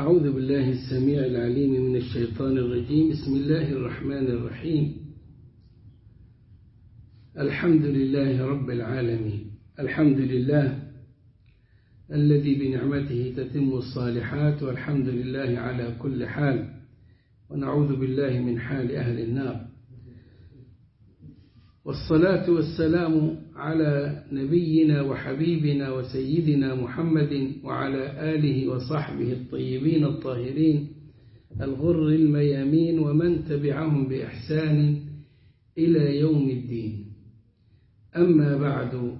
أعوذ بالله السميع العليم من الشيطان الرجيم بسم الله الرحمن الرحيم الحمد لله رب العالمين الحمد لله الذي بنعمته تتم الصالحات والحمد لله على كل حال ونعوذ بالله من حال أهل النار والصلاة والسلام على نبينا وحبيبنا وسيدنا محمد وعلى آله وصحبه الطيبين الطاهرين الغر الميامين ومن تبعهم بإحسان إلى يوم الدين أما بعد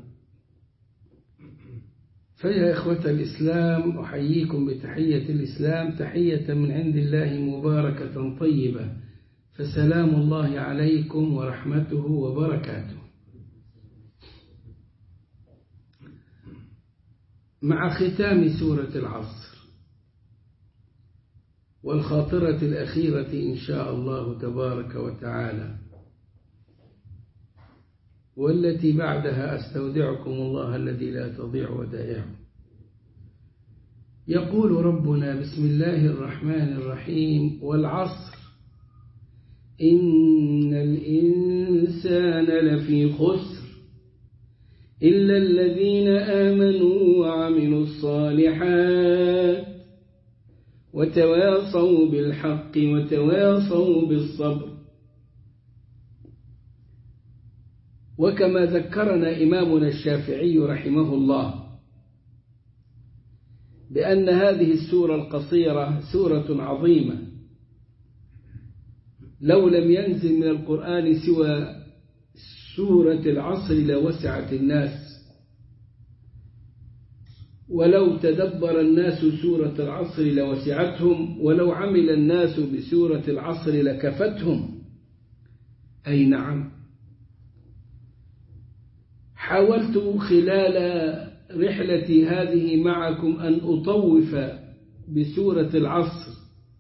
فيا إخوة الإسلام أحييكم بتحية الإسلام تحية من عند الله مباركة طيبة فسلام الله عليكم ورحمته وبركاته مع ختام سورة العصر والخاطرة الأخيرة إن شاء الله تبارك وتعالى والتي بعدها أستودعكم الله الذي لا تضيع ودائعه يقول ربنا بسم الله الرحمن الرحيم والعصر إن الإنسان لفي خسر إلا الذين آمنوا وعملوا الصالحات وتواصوا بالحق وتواصوا بالصبر وكما ذكرنا إمامنا الشافعي رحمه الله بأن هذه السورة القصيرة سورة عظيمة لو لم ينزل من القرآن سوى سورة العصر لوسعت الناس ولو تدبر الناس سورة العصر لوسعتهم ولو عمل الناس بسورة العصر لكفتهم أي نعم حاولت خلال رحلتي هذه معكم أن أطوف بسورة العصر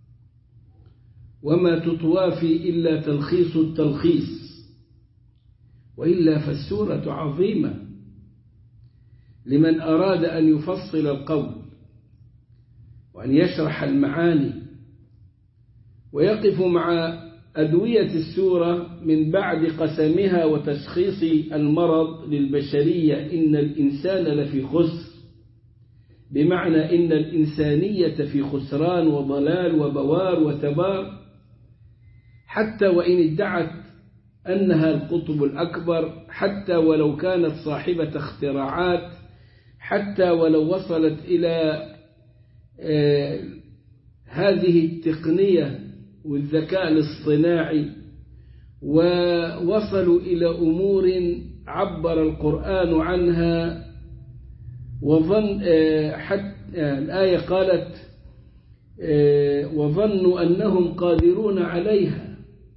وما تطوافي إلا تلخيص التلخيص وإلا فالسورة عظيمة لمن أراد أن يفصل القول وأن يشرح المعاني ويقف مع أدوية السورة من بعد قسمها وتشخيص المرض للبشرية إن الإنسان لفي خسر بمعنى إن الإنسانية في خسران وضلال وبوار وتبار حتى وإن ادعت أنها القطب الأكبر حتى ولو كانت صاحبة اختراعات حتى ولو وصلت إلى هذه التقنية والذكاء الاصطناعي ووصلوا إلى أمور عبر القرآن عنها وظن حتى الآية قالت وظنوا أنهم قادرون عليها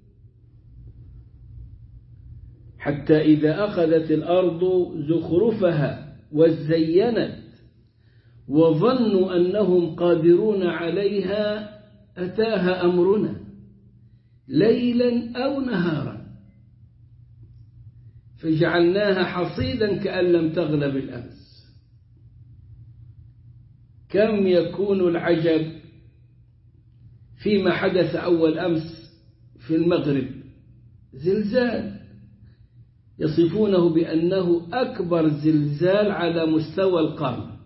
حتى إذا أخذت الأرض زخرفها وزينت وظنوا أنهم قادرون عليها أتاها أمرنا ليلا أو نهارا فجعلناها حصيدا كأن لم تغلب الأمس كم يكون العجب فيما حدث أول أمس في المغرب زلزال يصفونه بأنه أكبر زلزال على مستوى القرن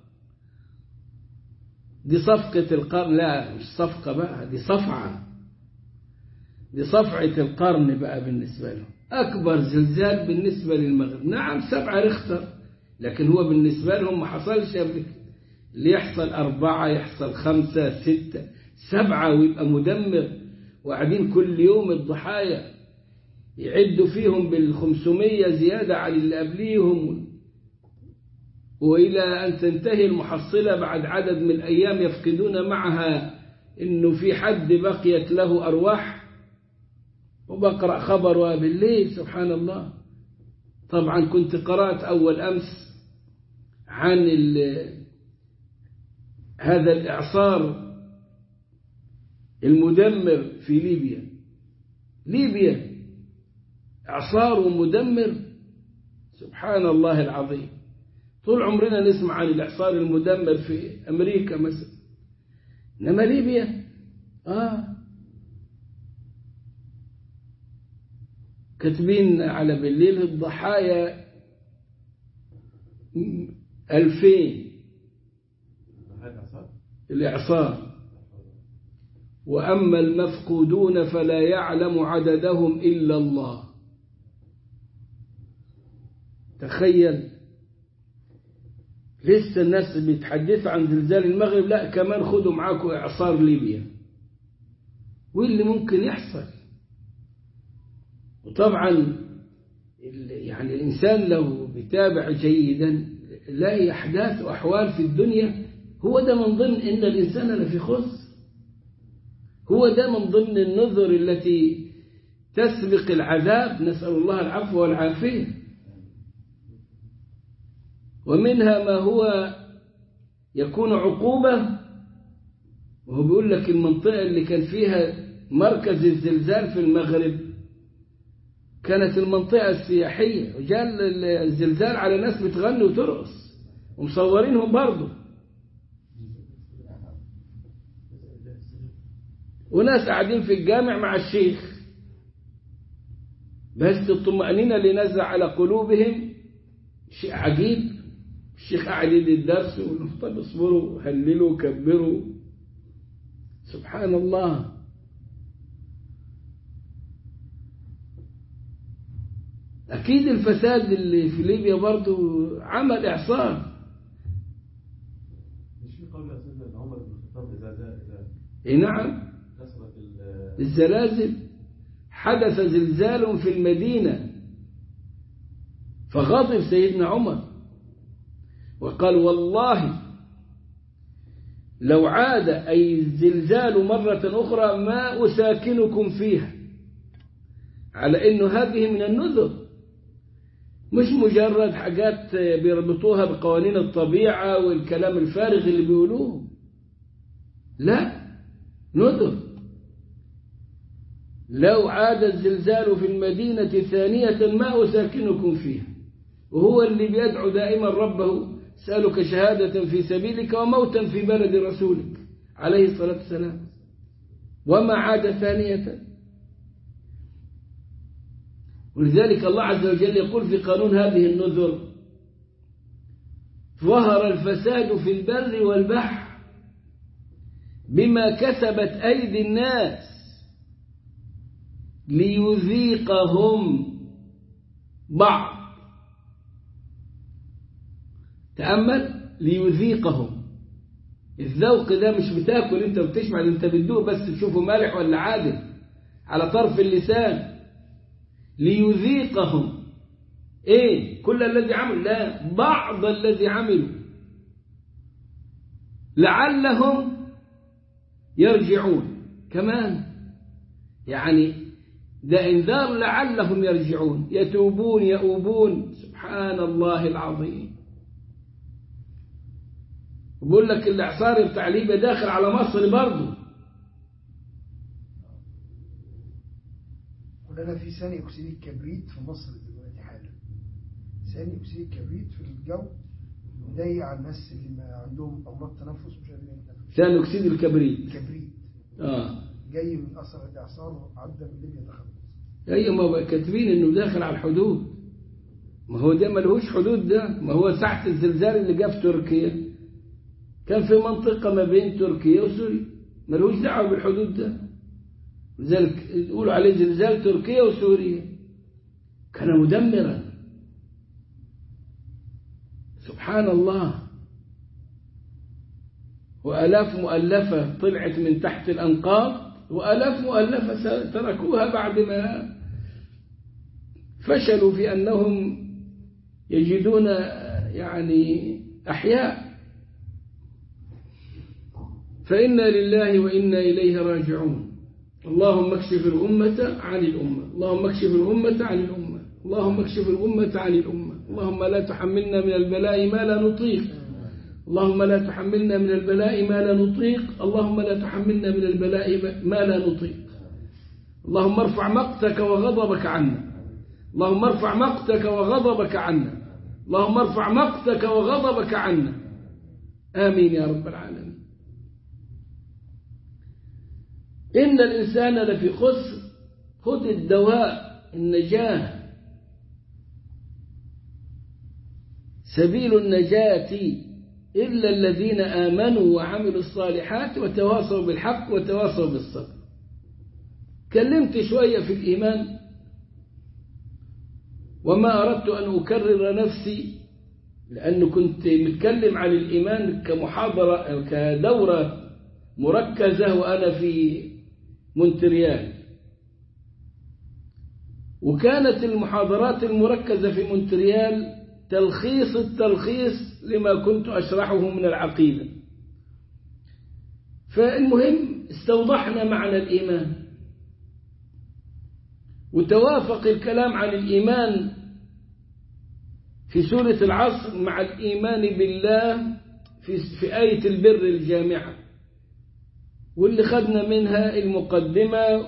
دي صفقة القرن لا مش صفقة بقى دي صفعة دي صفعة القرن بقى بالنسبة له أكبر زلزال بالنسبة للمغرب نعم سبعة ريختر لكن هو بالنسبة لهم ما حصلش قبل اللي يحصل أربعة يحصل خمسة ستة سبعة ويبقى مدمر وقاعدين كل يوم الضحايا يعدوا فيهم بالخمسمية زيادة عن اللي قبليهم وإلى أن تنتهي المحصلة بعد عدد من الأيام يفقدون معها إنه في حد بقيت له أرواح وبقرأ خبر بالليل سبحان الله طبعا كنت قرأت أول أمس عن هذا الإعصار المدمر في ليبيا ليبيا إعصار مدمر سبحان الله العظيم طول عمرنا نسمع عن الإعصار المدمر في أمريكا مثلا إنما ليبيا آه كاتبين على بالليل الضحايا ألفين الإعصار وأما المفقودون فلا يعلم عددهم إلا الله تخيل لسه الناس بيتحدثوا عن زلزال المغرب لا كمان خدوا معاكم إعصار ليبيا واللي ممكن يحصل وطبعا يعني الإنسان لو بيتابع جيدا لا أحداث وأحوال في الدنيا هو ده من ضمن إن الإنسان لفي خسر هو ده من ضمن النذر التي تسبق العذاب نسأل الله العفو والعافية ومنها ما هو يكون عقوبة وهو بيقول لك المنطقة اللي كان فيها مركز الزلزال في المغرب كانت المنطقة السياحية وجاء الزلزال على ناس بتغني وترقص ومصورينهم برضه وناس قاعدين في الجامع مع الشيخ بس الطمأنينة اللي نزل على قلوبهم شيء عجيب الشيخ قاعد يدي الدرس ويقول طب اصبروا هللوا كبروا سبحان الله أكيد الفساد اللي في ليبيا برضو عمل إعصار مش في قول يا سيدنا ان عمر بن الخطاب اذا اذا إيه نعم كسرت ال- الزلازل حدث زلزال في المدينة فغضب سيدنا عمر وقال والله لو عاد أي الزلزال مرة أخرى ما أساكنكم فيها على أنه هذه من النذر مش مجرد حاجات بيربطوها بقوانين الطبيعة والكلام الفارغ اللي بيقولوه لا نذر لو عاد الزلزال في المدينة ثانية ما أساكنكم فيها وهو اللي بيدعو دائما ربه سألك شهادة في سبيلك وموتا في بلد رسولك عليه الصلاة والسلام وما عاد ثانية ولذلك الله عز وجل يقول في قانون هذه النذر ظهر الفساد في البر والبحر بما كسبت أيدي الناس ليذيقهم بعض تأمل ليذيقهم الذوق ده مش بتاكل انت بتشمع انت بتدوق بس تشوفه مالح ولا عادل على طرف اللسان ليذيقهم ايه كل الذي عمل لا بعض الذي عملوا لعلهم يرجعون كمان يعني ده انذار لعلهم يرجعون يتوبون يؤوبون سبحان الله العظيم بقول لك الاعصار بتاع ليبيا داخل على مصر برضه ولنا في ثاني أكسيد الكبريت في مصر دلوقتي حالا ثاني أكسيد الكبريت في الجو مضايق على الناس اللي ما عندهم أمراض تنفس مش قادرين يتنفسوا ثاني اكسيد الكبريت كبريت اه جاي من أثر الإعصار عدى من ليبيا دخل مصر ايوه ما بقى كاتبين انه داخل على الحدود ما هو ده ملهوش حدود ده ما هو ساعة الزلزال اللي جه في تركيا كان في منطقة ما بين تركيا وسوريا ملهوش دعوة بالحدود ده لذلك يقولوا عليه زلزال تركيا وسوريا كان مدمرا سبحان الله وآلاف مؤلفة طلعت من تحت الأنقاض وآلاف مؤلفة تركوها بعد ما فشلوا في أنهم يجدون يعني أحياء فإنا لله وإنا إليه راجعون اللهم اكشف الأمة عن الأمة اللهم اكشف الأمة عن الأمة اللهم اكشف الأمة عن الأمة اللهم لا تحملنا من البلاء ما لا نطيق اللهم لا تحملنا من البلاء ما لا نطيق اللهم لا تحملنا من البلاء ما لا نطيق اللهم ارفع مقتك وغضبك عنا اللهم ارفع مقتك وغضبك عنا اللهم ارفع مقتك وغضبك عنا آمين يا رب العالمين إن الإنسان لفي خسر خذ الدواء النجاة سبيل النجاة إلا الذين آمنوا وعملوا الصالحات وتواصوا بالحق وتواصوا بالصبر كلمت شوية في الإيمان وما أردت أن أكرر نفسي لأنه كنت متكلم عن الإيمان كمحاضرة كدورة مركزة وأنا في مونتريال وكانت المحاضرات المركزة في مونتريال تلخيص التلخيص لما كنت أشرحه من العقيدة فالمهم استوضحنا معنى الإيمان وتوافق الكلام عن الإيمان في سورة العصر مع الإيمان بالله في, في آية البر الجامعة واللي خدنا منها المقدمة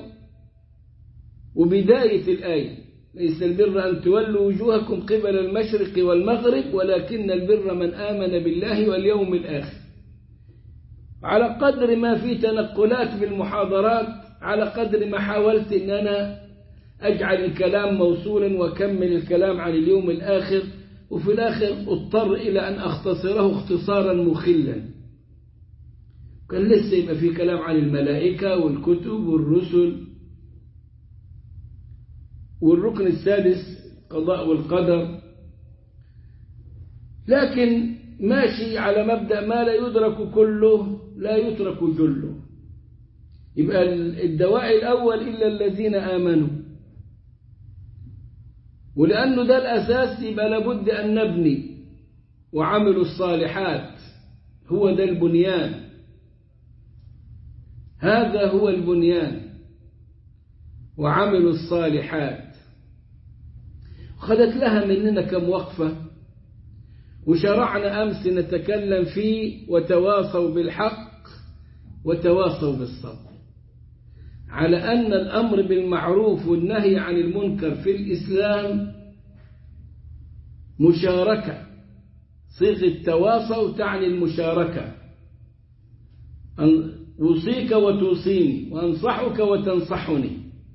وبداية الآية ليس البر أن تولوا وجوهكم قبل المشرق والمغرب ولكن البر من آمن بالله واليوم الآخر على قدر ما في تنقلات بالمحاضرات على قدر ما حاولت أن أنا أجعل الكلام موصولا وأكمل الكلام عن اليوم الآخر وفي الآخر اضطر إلى أن أختصره اختصارا مخلا كان لسه يبقى في كلام عن الملائكة والكتب والرسل والركن السادس قضاء والقدر لكن ماشي على مبدأ ما لا يدرك كله لا يترك جله يبقى الدواء الأول إلا الذين آمنوا ولأنه ده الأساس يبقى لابد أن نبني وعملوا الصالحات هو ده البنيان هذا هو البنيان وعملوا الصالحات خدت لها مننا كم وقفة وشرعنا أمس نتكلم فيه وتواصوا بالحق وتواصوا بالصبر على أن الأمر بالمعروف والنهي عن المنكر في الإسلام مشاركة صيغة تواصوا تعني المشاركة أوصيك وتوصيني وأنصحك وتنصحني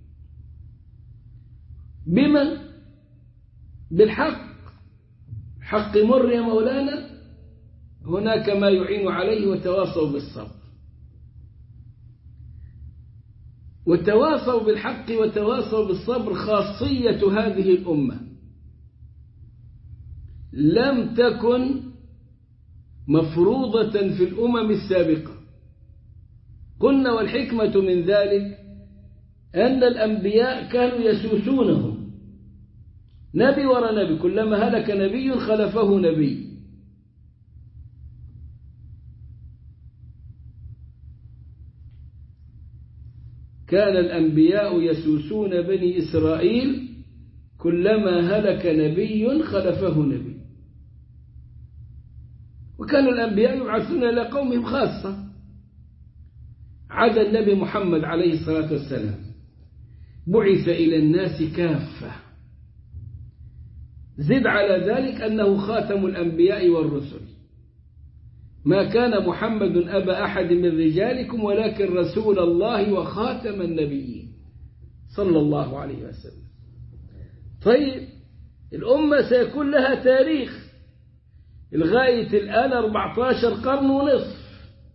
بما بالحق حق مر يا مولانا هناك ما يعين عليه وتواصوا بالصبر وتواصوا بالحق وتواصوا بالصبر خاصية هذه الأمة لم تكن مفروضة في الأمم السابقة قلنا والحكمة من ذلك أن الأنبياء كانوا يسوسونهم نبي ورا نبي كلما هلك نبي خلفه نبي كان الأنبياء يسوسون بني إسرائيل كلما هلك نبي خلفه نبي وكان الأنبياء يبعثون إلى قومهم خاصة عدا النبي محمد عليه الصلاة والسلام بعث إلى الناس كافة زد على ذلك أنه خاتم الأنبياء والرسل ما كان محمد أبا أحد من رجالكم ولكن رسول الله وخاتم النبيين صلى الله عليه وسلم طيب الأمة سيكون لها تاريخ لغاية الآن 14 قرن ونصف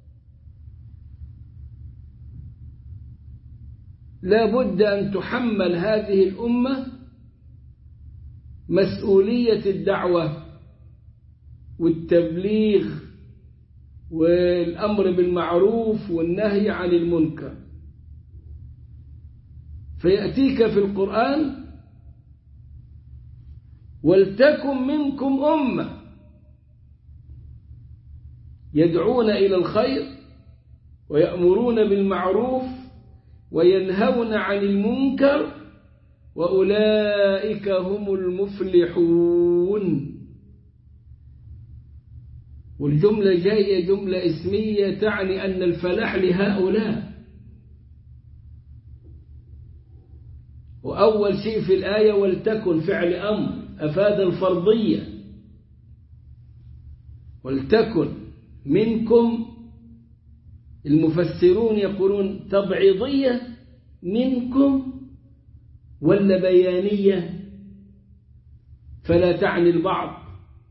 لا بد أن تحمل هذه الأمة مسؤولية الدعوة والتبليغ والأمر بالمعروف والنهي عن المنكر فيأتيك في القرآن ولتكن منكم أمة يدعون إلى الخير ويأمرون بالمعروف وينهون عن المنكر وأولئك هم المفلحون والجملة جاية جملة اسمية تعني أن الفلاح لهؤلاء وأول شيء في الآية ولتكن فعل أمر أفاد الفرضية ولتكن منكم المفسرون يقولون تبعيضية منكم ولا بيانية فلا تعني البعض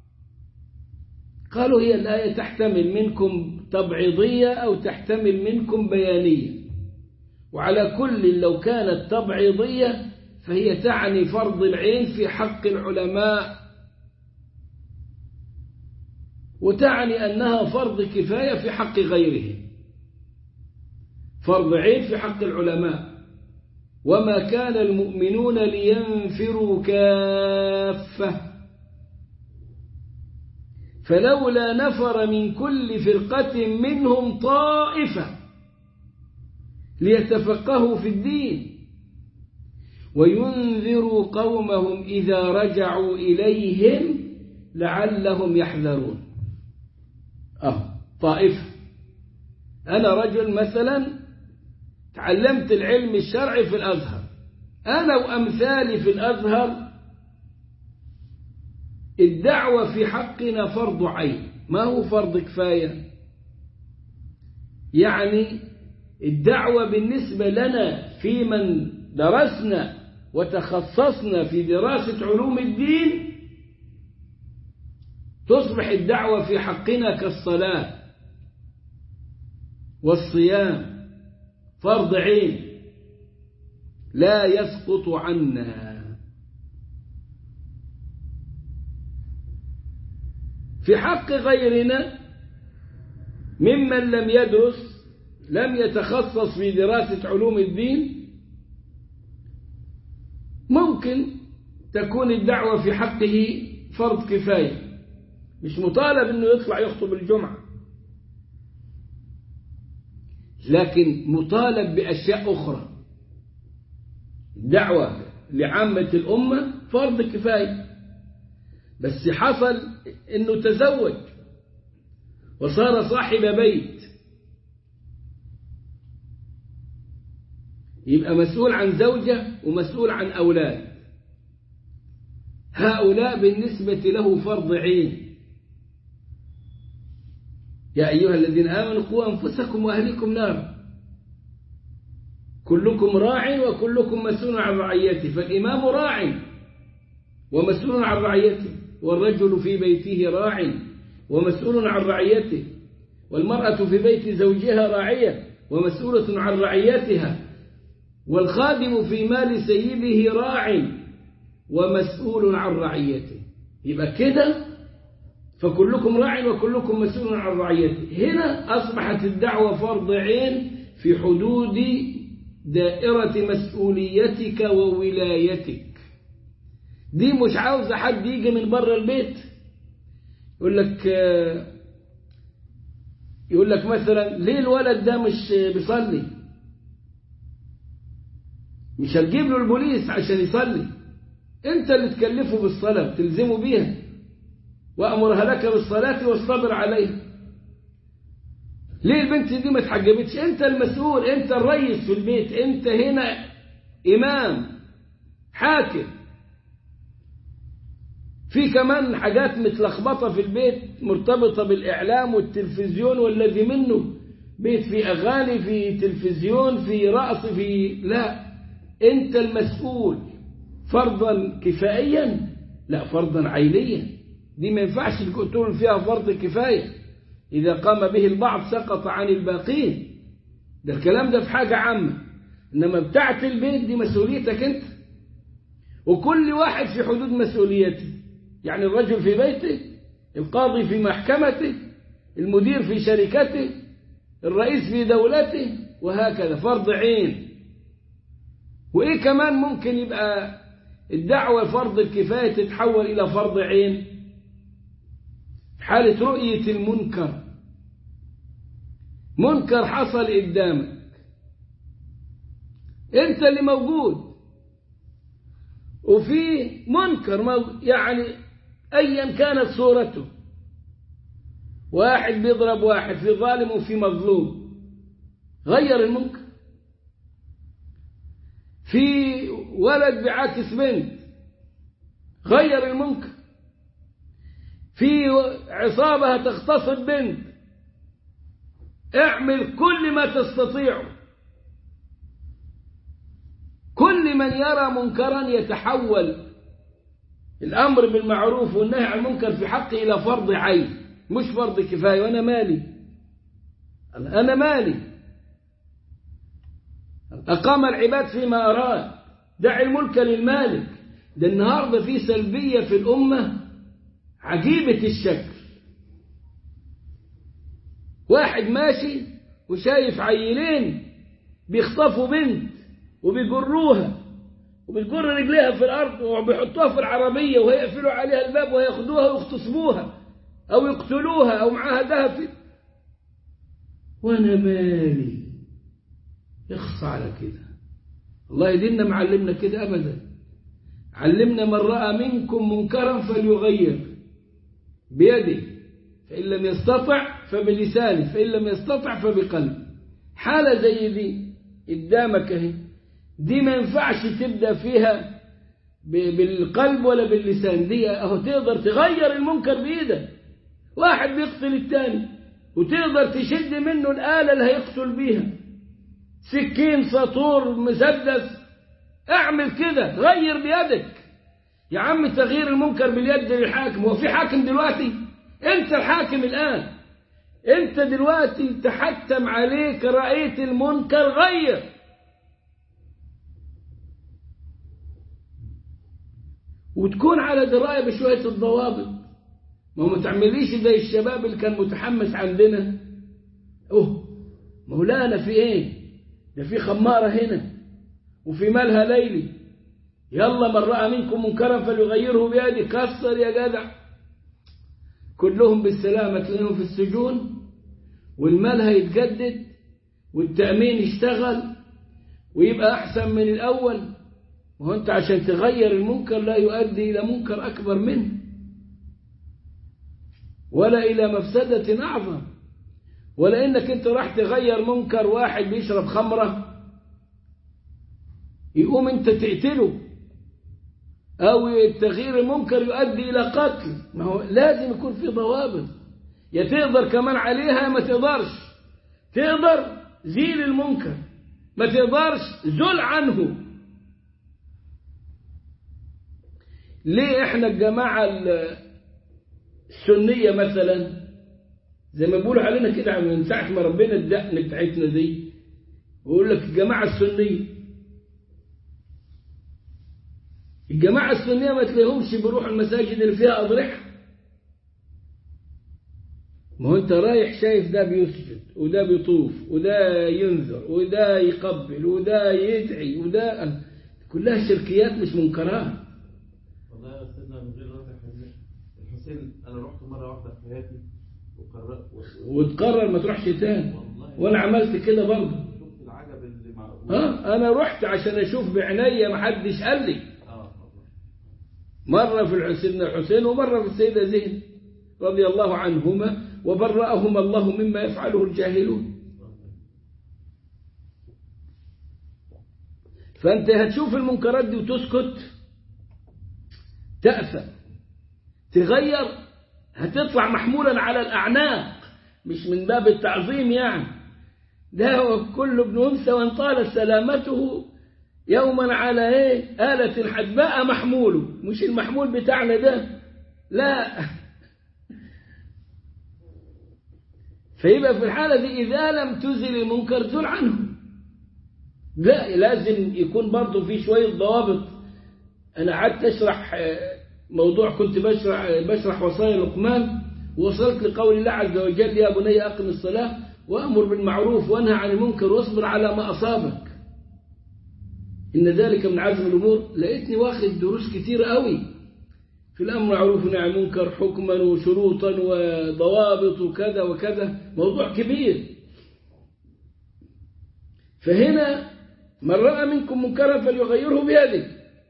قالوا هي الآية تحتمل منكم تبعيضية أو تحتمل منكم بيانية وعلى كل لو كانت تبعيضية فهي تعني فرض العين في حق العلماء وتعني أنها فرض كفاية في حق غيره فرض عين في حق العلماء وما كان المؤمنون لينفروا كافة فلولا نفر من كل فرقة منهم طائفة ليتفقهوا في الدين وينذروا قومهم إذا رجعوا إليهم لعلهم يحذرون أه طائفة أنا رجل مثلا تعلمت العلم الشرعي في الأزهر أنا وأمثالي في الأزهر الدعوة في حقنا فرض عين ما هو فرض كفاية يعني الدعوة بالنسبة لنا في من درسنا وتخصصنا في دراسة علوم الدين تصبح الدعوة في حقنا كالصلاة والصيام فرض عين لا يسقط عنا في حق غيرنا ممن لم يدرس لم يتخصص في دراسة علوم الدين ممكن تكون الدعوة في حقه فرض كفاية مش مطالب انه يطلع يخطب الجمعة لكن مطالب بأشياء أخرى الدعوة لعامة الأمة فرض كفاية بس حصل انه تزوج وصار صاحب بيت يبقى مسؤول عن زوجة ومسؤول عن أولاد هؤلاء بالنسبة له فرض عين يا أيها الذين آمنوا قوا أنفسكم وأهليكم نارا كلكم راع وكلكم مسؤول عن رعيته فالإمام راع ومسؤول عن رعيته والرجل في بيته راع ومسؤول عن رعيته والمرأة في بيت زوجها راعية ومسؤولة عن رعيتها والخادم في مال سيده راع ومسؤول عن رعيته يبقى كده فكلكم راع وكلكم مسؤول عن رعيته هنا أصبحت الدعوة فرض عين في حدود دائرة مسؤوليتك وولايتك دي مش عاوزة حد يجي من بره البيت يقول لك يقول لك مثلا ليه الولد ده مش بيصلي مش هتجيب له البوليس عشان يصلي انت اللي تكلفه بالصلاة تلزمه بيها وأمرها لك بالصلاة والصبر عليها ليه البنت دي ما اتحجبتش انت المسؤول انت الرئيس في البيت انت هنا إمام حاكم في كمان حاجات متلخبطة في البيت مرتبطة بالإعلام والتلفزيون والذي منه بيت في أغاني في تلفزيون في رأس في لا أنت المسؤول فرضا كفائيا لا فرضا عينيا دي ما ينفعش تقول فيها فرض كفاية إذا قام به البعض سقط عن الباقين ده الكلام ده في حاجة عامة إنما بتاعت البيت دي مسؤوليتك أنت وكل واحد في حدود مسؤوليته يعني الرجل في بيته القاضي في محكمته المدير في شركته الرئيس في دولته وهكذا فرض عين وإيه كمان ممكن يبقى الدعوة فرض الكفاية تتحول إلى فرض عين حالة رؤية المنكر منكر حصل قدامك انت اللي موجود وفي منكر موجود يعني ايا كانت صورته واحد بيضرب واحد في ظالم وفي مظلوم غير المنكر في ولد بعاكس بنت غير المنكر في عصابة تغتصب بنت اعمل كل ما تستطيع كل من يرى منكرا يتحول الأمر بالمعروف والنهي عن المنكر في حقه إلى فرض عين مش فرض كفاية وأنا مالي أنا مالي أقام العباد فيما أراد دع الملك للمالك ده النهاردة في سلبية في الأمة عجيبة الشكل واحد ماشي وشايف عيلين بيخطفوا بنت وبيجروها وبتجر رجليها في الأرض وبيحطوها في العربية وهيقفلوا عليها الباب وياخدوها ويغتصبوها أو يقتلوها أو معاها ذهب في وأنا مالي يخص على كده الله يدينا معلمنا كده أبدا علمنا من رأى منكم منكرا فليغير بيده فإن لم يستطع فبلسانه فإن لم يستطع فبقلبه حالة زي دي قدامك اهي دي ما ينفعش تبدأ فيها بالقلب ولا باللسان دي اهو تقدر تغير المنكر بإيدك واحد بيقتل التاني وتقدر تشد منه الآلة اللي هيقتل بيها سكين سطور مسدس اعمل كده غير بيدك يا عم تغيير المنكر باليد للحاكم هو في حاكم دلوقتي انت الحاكم الآن انت دلوقتي تحتم عليك رأيت المنكر غير وتكون على دراية بشوية الضوابط ما هو ما تعمليش زي الشباب اللي كان متحمس عندنا اوه مولانا في ايه ده في خمارة هنا وفي مالها ليلي يلا من رأى منكم منكرا فليغيره بيده كسر يا جدع كلهم بالسلامة تلاقيهم في السجون والمال هيتجدد والتأمين يشتغل ويبقى أحسن من الأول وهو أنت عشان تغير المنكر لا يؤدي إلى منكر أكبر منه ولا إلى مفسدة أعظم ولا إنك أنت راح تغير منكر واحد بيشرب خمرة يقوم أنت تقتله أو تغيير المنكر يؤدي إلى قتل ما هو لازم يكون في ضوابط يا تقدر كمان عليها ما تقدرش تقدر زيل المنكر ما تقدرش زل عنه ليه احنا الجماعة السنية مثلا زي ما بيقولوا علينا كده من ساعة ما ربنا الدقن بتاعتنا دي ويقول لك الجماعة السنية الجماعة السنية ما تلاقيهمش بيروحوا المساجد اللي فيها أضرحة ما هو أنت رايح شايف ده بيسجد وده بيطوف وده ينذر وده يقبل وده يدعي وده كلها شركيات مش منكرات والله يا استاذنا من غير رافع الحسين انا رحت مره واحده في حياتي وقررت وتقرر ما تروحش تاني والله وأنا عملت كده برضه شفت العجب اللي مع ها أنا رحت عشان أشوف بعينيا ما حدش قال لي اه والله مرة في الحسين الحسين ومرة في السيدة زين رضي الله عنهما وبرأهما الله مما يفعله الجاهلون فأنت هتشوف المنكرات دي وتسكت تأثم تغير هتطلع محمولا على الأعناق مش من باب التعظيم يعني ده كل ابن أنثى وإن طالت سلامته يوما على ايه آلة حدباء محموله مش المحمول بتاعنا ده لا فيبقى في الحالة دي إذا لم تزل المنكر زل عنه لا لازم يكون برضه في شوية ضوابط أنا قعدت أشرح موضوع كنت بشرح بشرح وصايا لقمان ووصلت لقول الله عز وجل يا بني أقم الصلاة وأمر بالمعروف وانهى عن المنكر واصبر على ما أصابك إن ذلك من عزم الأمور لقيتني واخد دروس كتير قوي في الأمر معروف والنهي عن المنكر حكما وشروطا وضوابط وكذا وكذا موضوع كبير فهنا من رأى منكم منكرا فليغيره بيده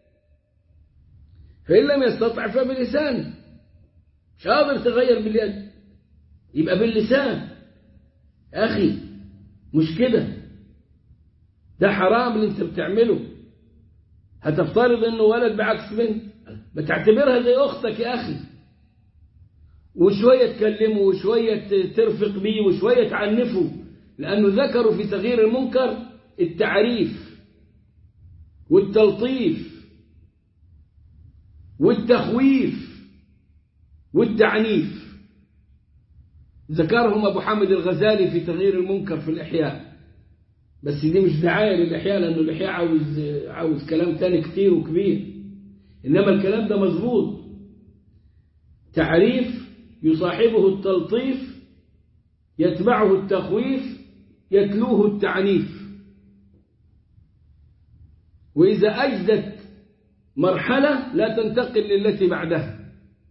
فإن لم يستطع فبلسانه مش قادر تغير باليد يبقى باللسان أخي مش كده ده حرام اللي انت بتعمله هتفترض انه ولد بعكس بنت بتعتبرها زي اختك يا اخي وشوية تكلمه وشوية ترفق بيه وشوية تعنفه لأنه ذكروا في تغيير المنكر التعريف والتلطيف والتخويف والتعنيف ذكرهم أبو حامد الغزالي في تغيير المنكر في الإحياء بس دي مش دعاية للإحياء لأنه الإحياء عاوز عاوز كلام تاني كتير وكبير إنما الكلام ده مظبوط تعريف يصاحبه التلطيف يتبعه التخويف يتلوه التعنيف وإذا أجدت مرحلة لا تنتقل للتي بعدها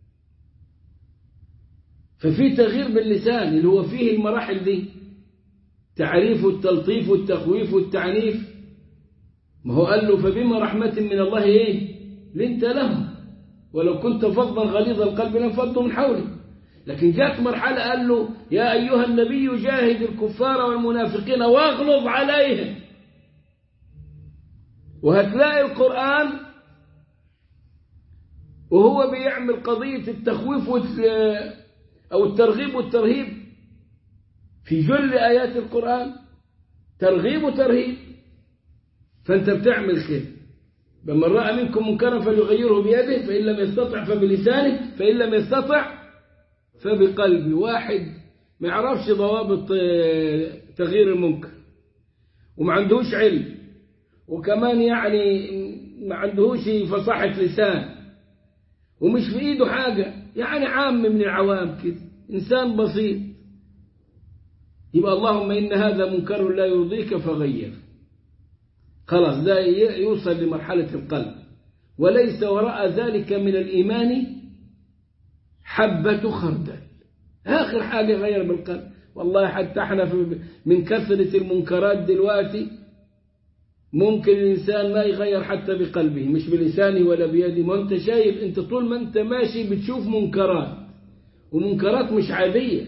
ففي تغيير باللسان اللي هو فيه المراحل دي تعريف التلطيف والتخويف والتعنيف ما هو قال له فبما رحمة من الله ايه لنت لهم ولو كنت فظا غليظ القلب لانفضوا من حولك لكن جاءت مرحلة قال له يا أيها النبي جاهد الكفار والمنافقين واغلظ عليهم وهتلاقي القرآن وهو بيعمل قضية التخويف أو الترغيب والترهيب في جل آيات القرآن ترغيب وترهيب فأنت بتعمل كده بمن رأى منكم منكرا فليغيره بيده فإن لم يستطع فبلسانه فإن لم يستطع فبقلبه واحد ما يعرفش ضوابط تغيير المنكر وما عندهوش علم وكمان يعني ما عندهوش فصاحة لسان ومش في ايده حاجة يعني عام من العوام كده إنسان بسيط يبقى اللهم إن هذا منكر لا يرضيك فغير خلاص ده يوصل لمرحلة القلب وليس وراء ذلك من الإيمان حبة خردل آخر حاجة غير بالقلب والله حتى احنا في من كثرة المنكرات دلوقتي ممكن الإنسان ما يغير حتى بقلبه مش بلسانه ولا بيده ما أنت شايف أنت طول ما أنت ماشي بتشوف منكرات ومنكرات مش عادية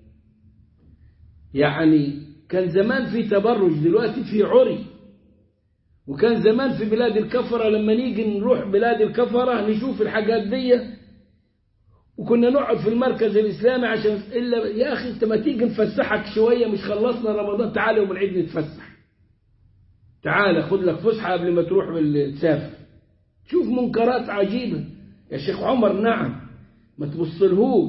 يعني كان زمان في تبرج دلوقتي في عري وكان زمان في بلاد الكفرة لما نيجي نروح بلاد الكفرة نشوف الحاجات دي وكنا نقعد في المركز الإسلامي عشان إلا يا أخي أنت ما تيجي نفسحك شوية مش خلصنا رمضان تعالى يوم العيد نتفسح تعالى خد لك فسحة قبل ما تروح تسافر شوف منكرات عجيبة يا شيخ عمر نعم ما تبصلهوش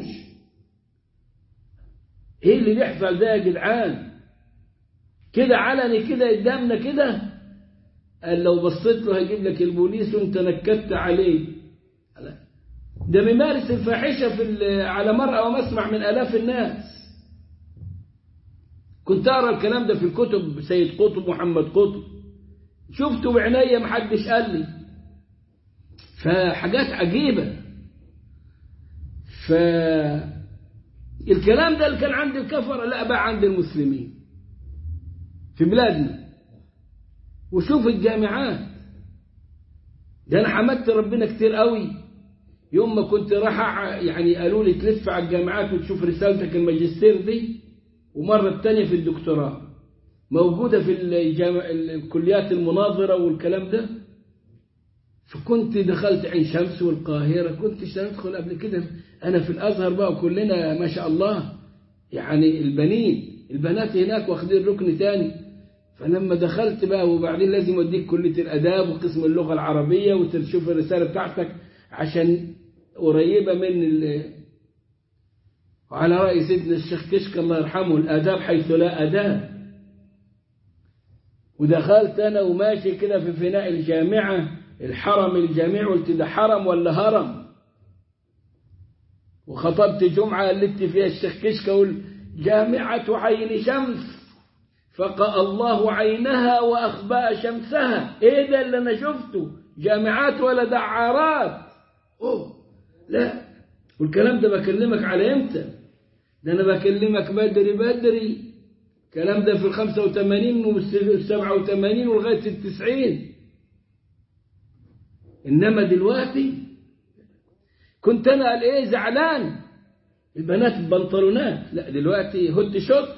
ايه اللي بيحصل ده يا جدعان كده علني كده قدامنا كده قال لو بصيت له هيجيب لك البوليس وانت نكدت عليه ده بيمارس الفاحشة في على مرأى ومسمع من آلاف الناس كنت أقرأ الكلام ده في الكتب سيد قطب محمد قطب شفته بعناية محدش قال لي فحاجات عجيبة فالكلام ده اللي كان عند الكفرة لا بقى عند المسلمين في بلادنا وشوف الجامعات ده انا حمدت ربنا كتير قوي يوم ما كنت راح يعني قالوا لي تلف على الجامعات وتشوف رسالتك الماجستير دي ومرة التانية في الدكتوراه موجودة في الجامع الكليات المناظرة والكلام ده فكنت دخلت عين شمس والقاهرة كنت ندخل قبل كده أنا في الأزهر بقى وكلنا ما شاء الله يعني البنين البنات هناك واخدين ركن تاني فلما دخلت بقى وبعدين لازم يوديك كلية الآداب وقسم اللغة العربية وتشوف الرسالة بتاعتك عشان قريبة من ال وعلى رأي سيدنا الشيخ كشك الله يرحمه الآداب حيث لا أداب ودخلت أنا وماشي كده في فناء الجامعة الحرم الجامع قلت ده حرم ولا هرم وخطبت جمعة قلت فيها الشيخ كشك أقول جامعة عين شمس فقى الله عينها وأخبأ شمسها إيه ده اللي أنا شفته جامعات ولا دعارات أوه لا والكلام ده بكلمك على إمتى ده أنا بكلمك بدري بدري الكلام ده في الخمسة وثمانين والسبعة وثمانين ولغاية التسعين إنما دلوقتي كنت أنا قال إيه زعلان البنات بنطلونات لا دلوقتي هد شوت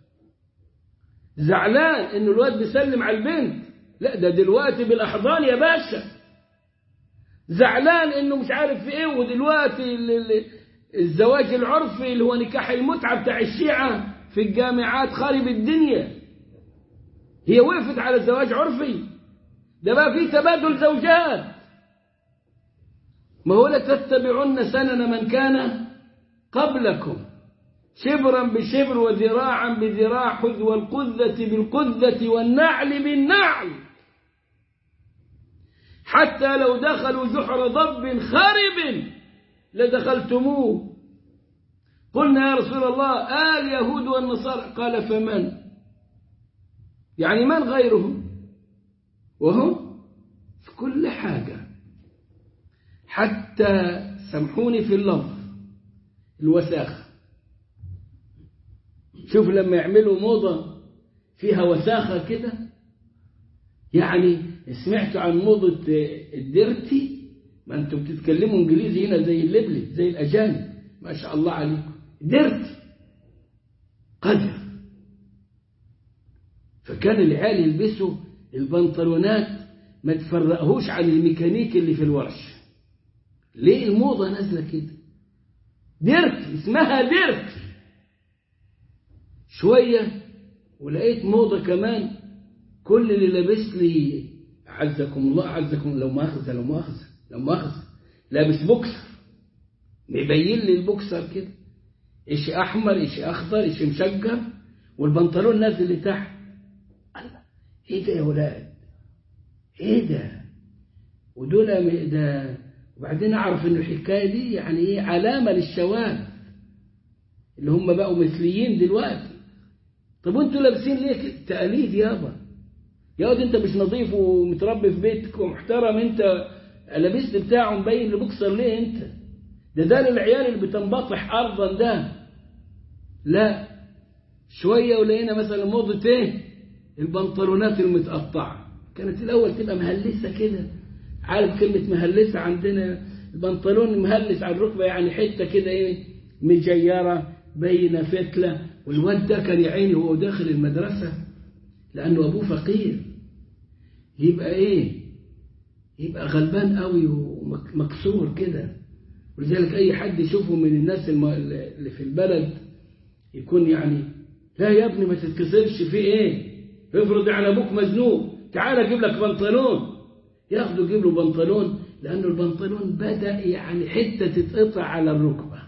زعلان إنه الواد بيسلم على البنت لا ده دلوقتي بالأحضان يا باشا زعلان إنه مش عارف في إيه ودلوقتي الزواج العرفي اللي هو نكاح المتعة بتاع الشيعة في الجامعات خارب الدنيا هي وقفت على الزواج عرفي ده بقى في تبادل زوجات ما هو لا تتبعن سنن من كان قبلكم شبرا بشبر وذراعا بذراع حذو القذة بالقذة والنعل بالنعل حتى لو دخلوا جحر ضب خرب لدخلتموه قلنا يا رسول الله آل اليهود والنصارى قال فمن يعني من غيرهم وهم في كل حاجة حتى سامحوني في اللفظ الوساخة شوف لما يعملوا موضة فيها وساخة كده يعني سمعتوا عن موضة الديرتي ما انتم بتتكلموا انجليزي هنا زي اللبلي زي الاجانب ما شاء الله عليكم ديرتي قذر فكان العيال يلبسوا البنطلونات ما تفرقهوش عن الميكانيك اللي في الورش ليه الموضة نازلة كده ديرتي اسمها ديرتي شوية ولقيت موضة كمان كل اللي لابس لي عزكم الله عزكم لو مؤاخذة لو مؤاخذة لو مؤاخذة لابس بوكسر مبين لي البوكسر كده ايش احمر ايش اخضر ايش مشجر والبنطلون نازل لتحت الله ايه ده يا ولاد ايه ده ودول ده وبعدين اعرف ان الحكايه دي يعني ايه علامه للشواذ اللي هم بقوا مثليين دلوقتي طب وانتوا لابسين ليه كده تقاليد يابا يا واد انت مش نظيف ومتربي في بيتك ومحترم انت لابست بتاعه مبين لبوكسر ليه انت ده ده للعيال اللي بتنبطح ارضا ده لا شويه ولقينا مثلا موضه ايه البنطلونات المتقطعه كانت الاول تبقى مهلسه كده عارف كلمه مهلسه عندنا البنطلون مهلس على الركبه يعني حته كده ايه مجيره بين فتله والواد ده كان يا عيني وهو داخل المدرسه لانه ابوه فقير يبقى ايه يبقى غلبان قوي ومكسور كده ولذلك اي حد يشوفه من الناس اللي في البلد يكون يعني لا يا ابني ما تتكسرش في ايه افرض على ابوك مزنوق تعال اجيب لك بنطلون ياخده يجيب له بنطلون لانه البنطلون بدا يعني حته تتقطع على الركبه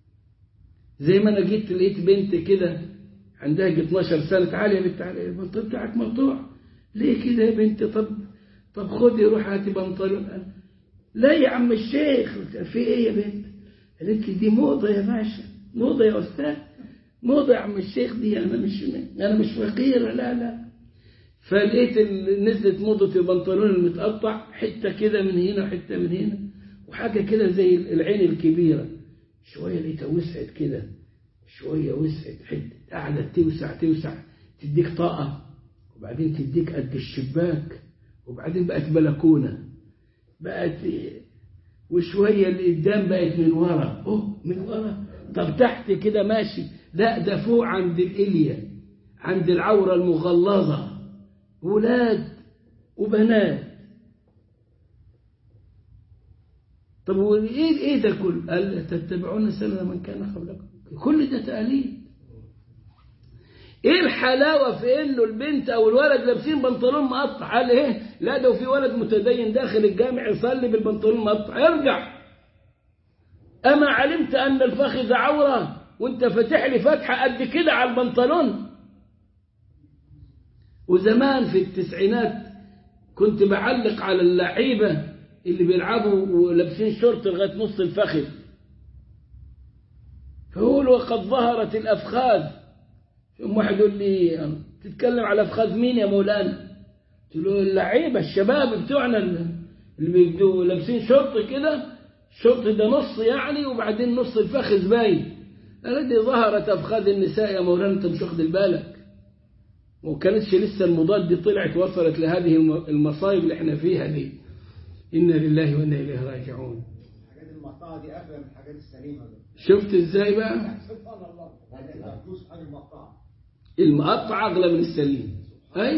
زي ما انا جيت لقيت بنت كده عندها 12 سنه تعالي يا بنت تعالي البنطلون بتاعك مقطوع ليه كده يا بنت طب طب خدي روح هاتي بنطلون لا يا عم الشيخ في ايه يا بنت قالت لي دي موضه يا باشا موضه يا استاذ موضه يا عم الشيخ دي انا مش انا مش فقير لا لا فلقيت نزلت موضه البنطلون المتقطع حته كده من هنا وحته من هنا وحاجه كده زي العين الكبيره شويه لقيتها وسعت كده شويه وسعت حته قعدت توسع توسع تديك طاقه وبعدين تديك قد الشباك وبعدين بقت بلكونه بقت وشويه اللي قدام بقت من ورا اوه من ورا طب تحت كده ماشي لا ده فوق عند الاليا عند العوره المغلظه ولاد وبنات طب وايه ايه ده كله قال تتبعون سنن من كان قبلكم كل ده تقاليد ايه الحلاوه في انه البنت او الولد لابسين بنطلون مقطع قال ايه لا ده في ولد متدين داخل الجامع يصلي بالبنطلون مقطع ارجع اما علمت ان الفخذ عوره وانت فاتح لي فتحه قد كده على البنطلون وزمان في التسعينات كنت بعلق على اللعيبه اللي بيلعبوا ولابسين شورت لغايه نص الفخذ فيقول وقد ظهرت الافخاذ ثم واحد يقول لي تتكلم على افخاذ مين يا مولانا؟ قلت له اللعيبه الشباب بتوعنا اللي بيبقوا لابسين شورت كده الشورت ده نص يعني وبعدين نص الفخذ باين قال دي ظهرت افخاذ النساء يا مولانا انت مش واخد بالك وما كانتش لسه المضاد دي طلعت وصلت لهذه المصايب اللي احنا فيها دي انا لله وانا اليه راجعون الحاجات المقطعه دي اغلى من الحاجات السليمه دي شفت ازاي بقى سبحان الله يعني فلوس حاجه مقطعه المقطع اغلى من السليم اي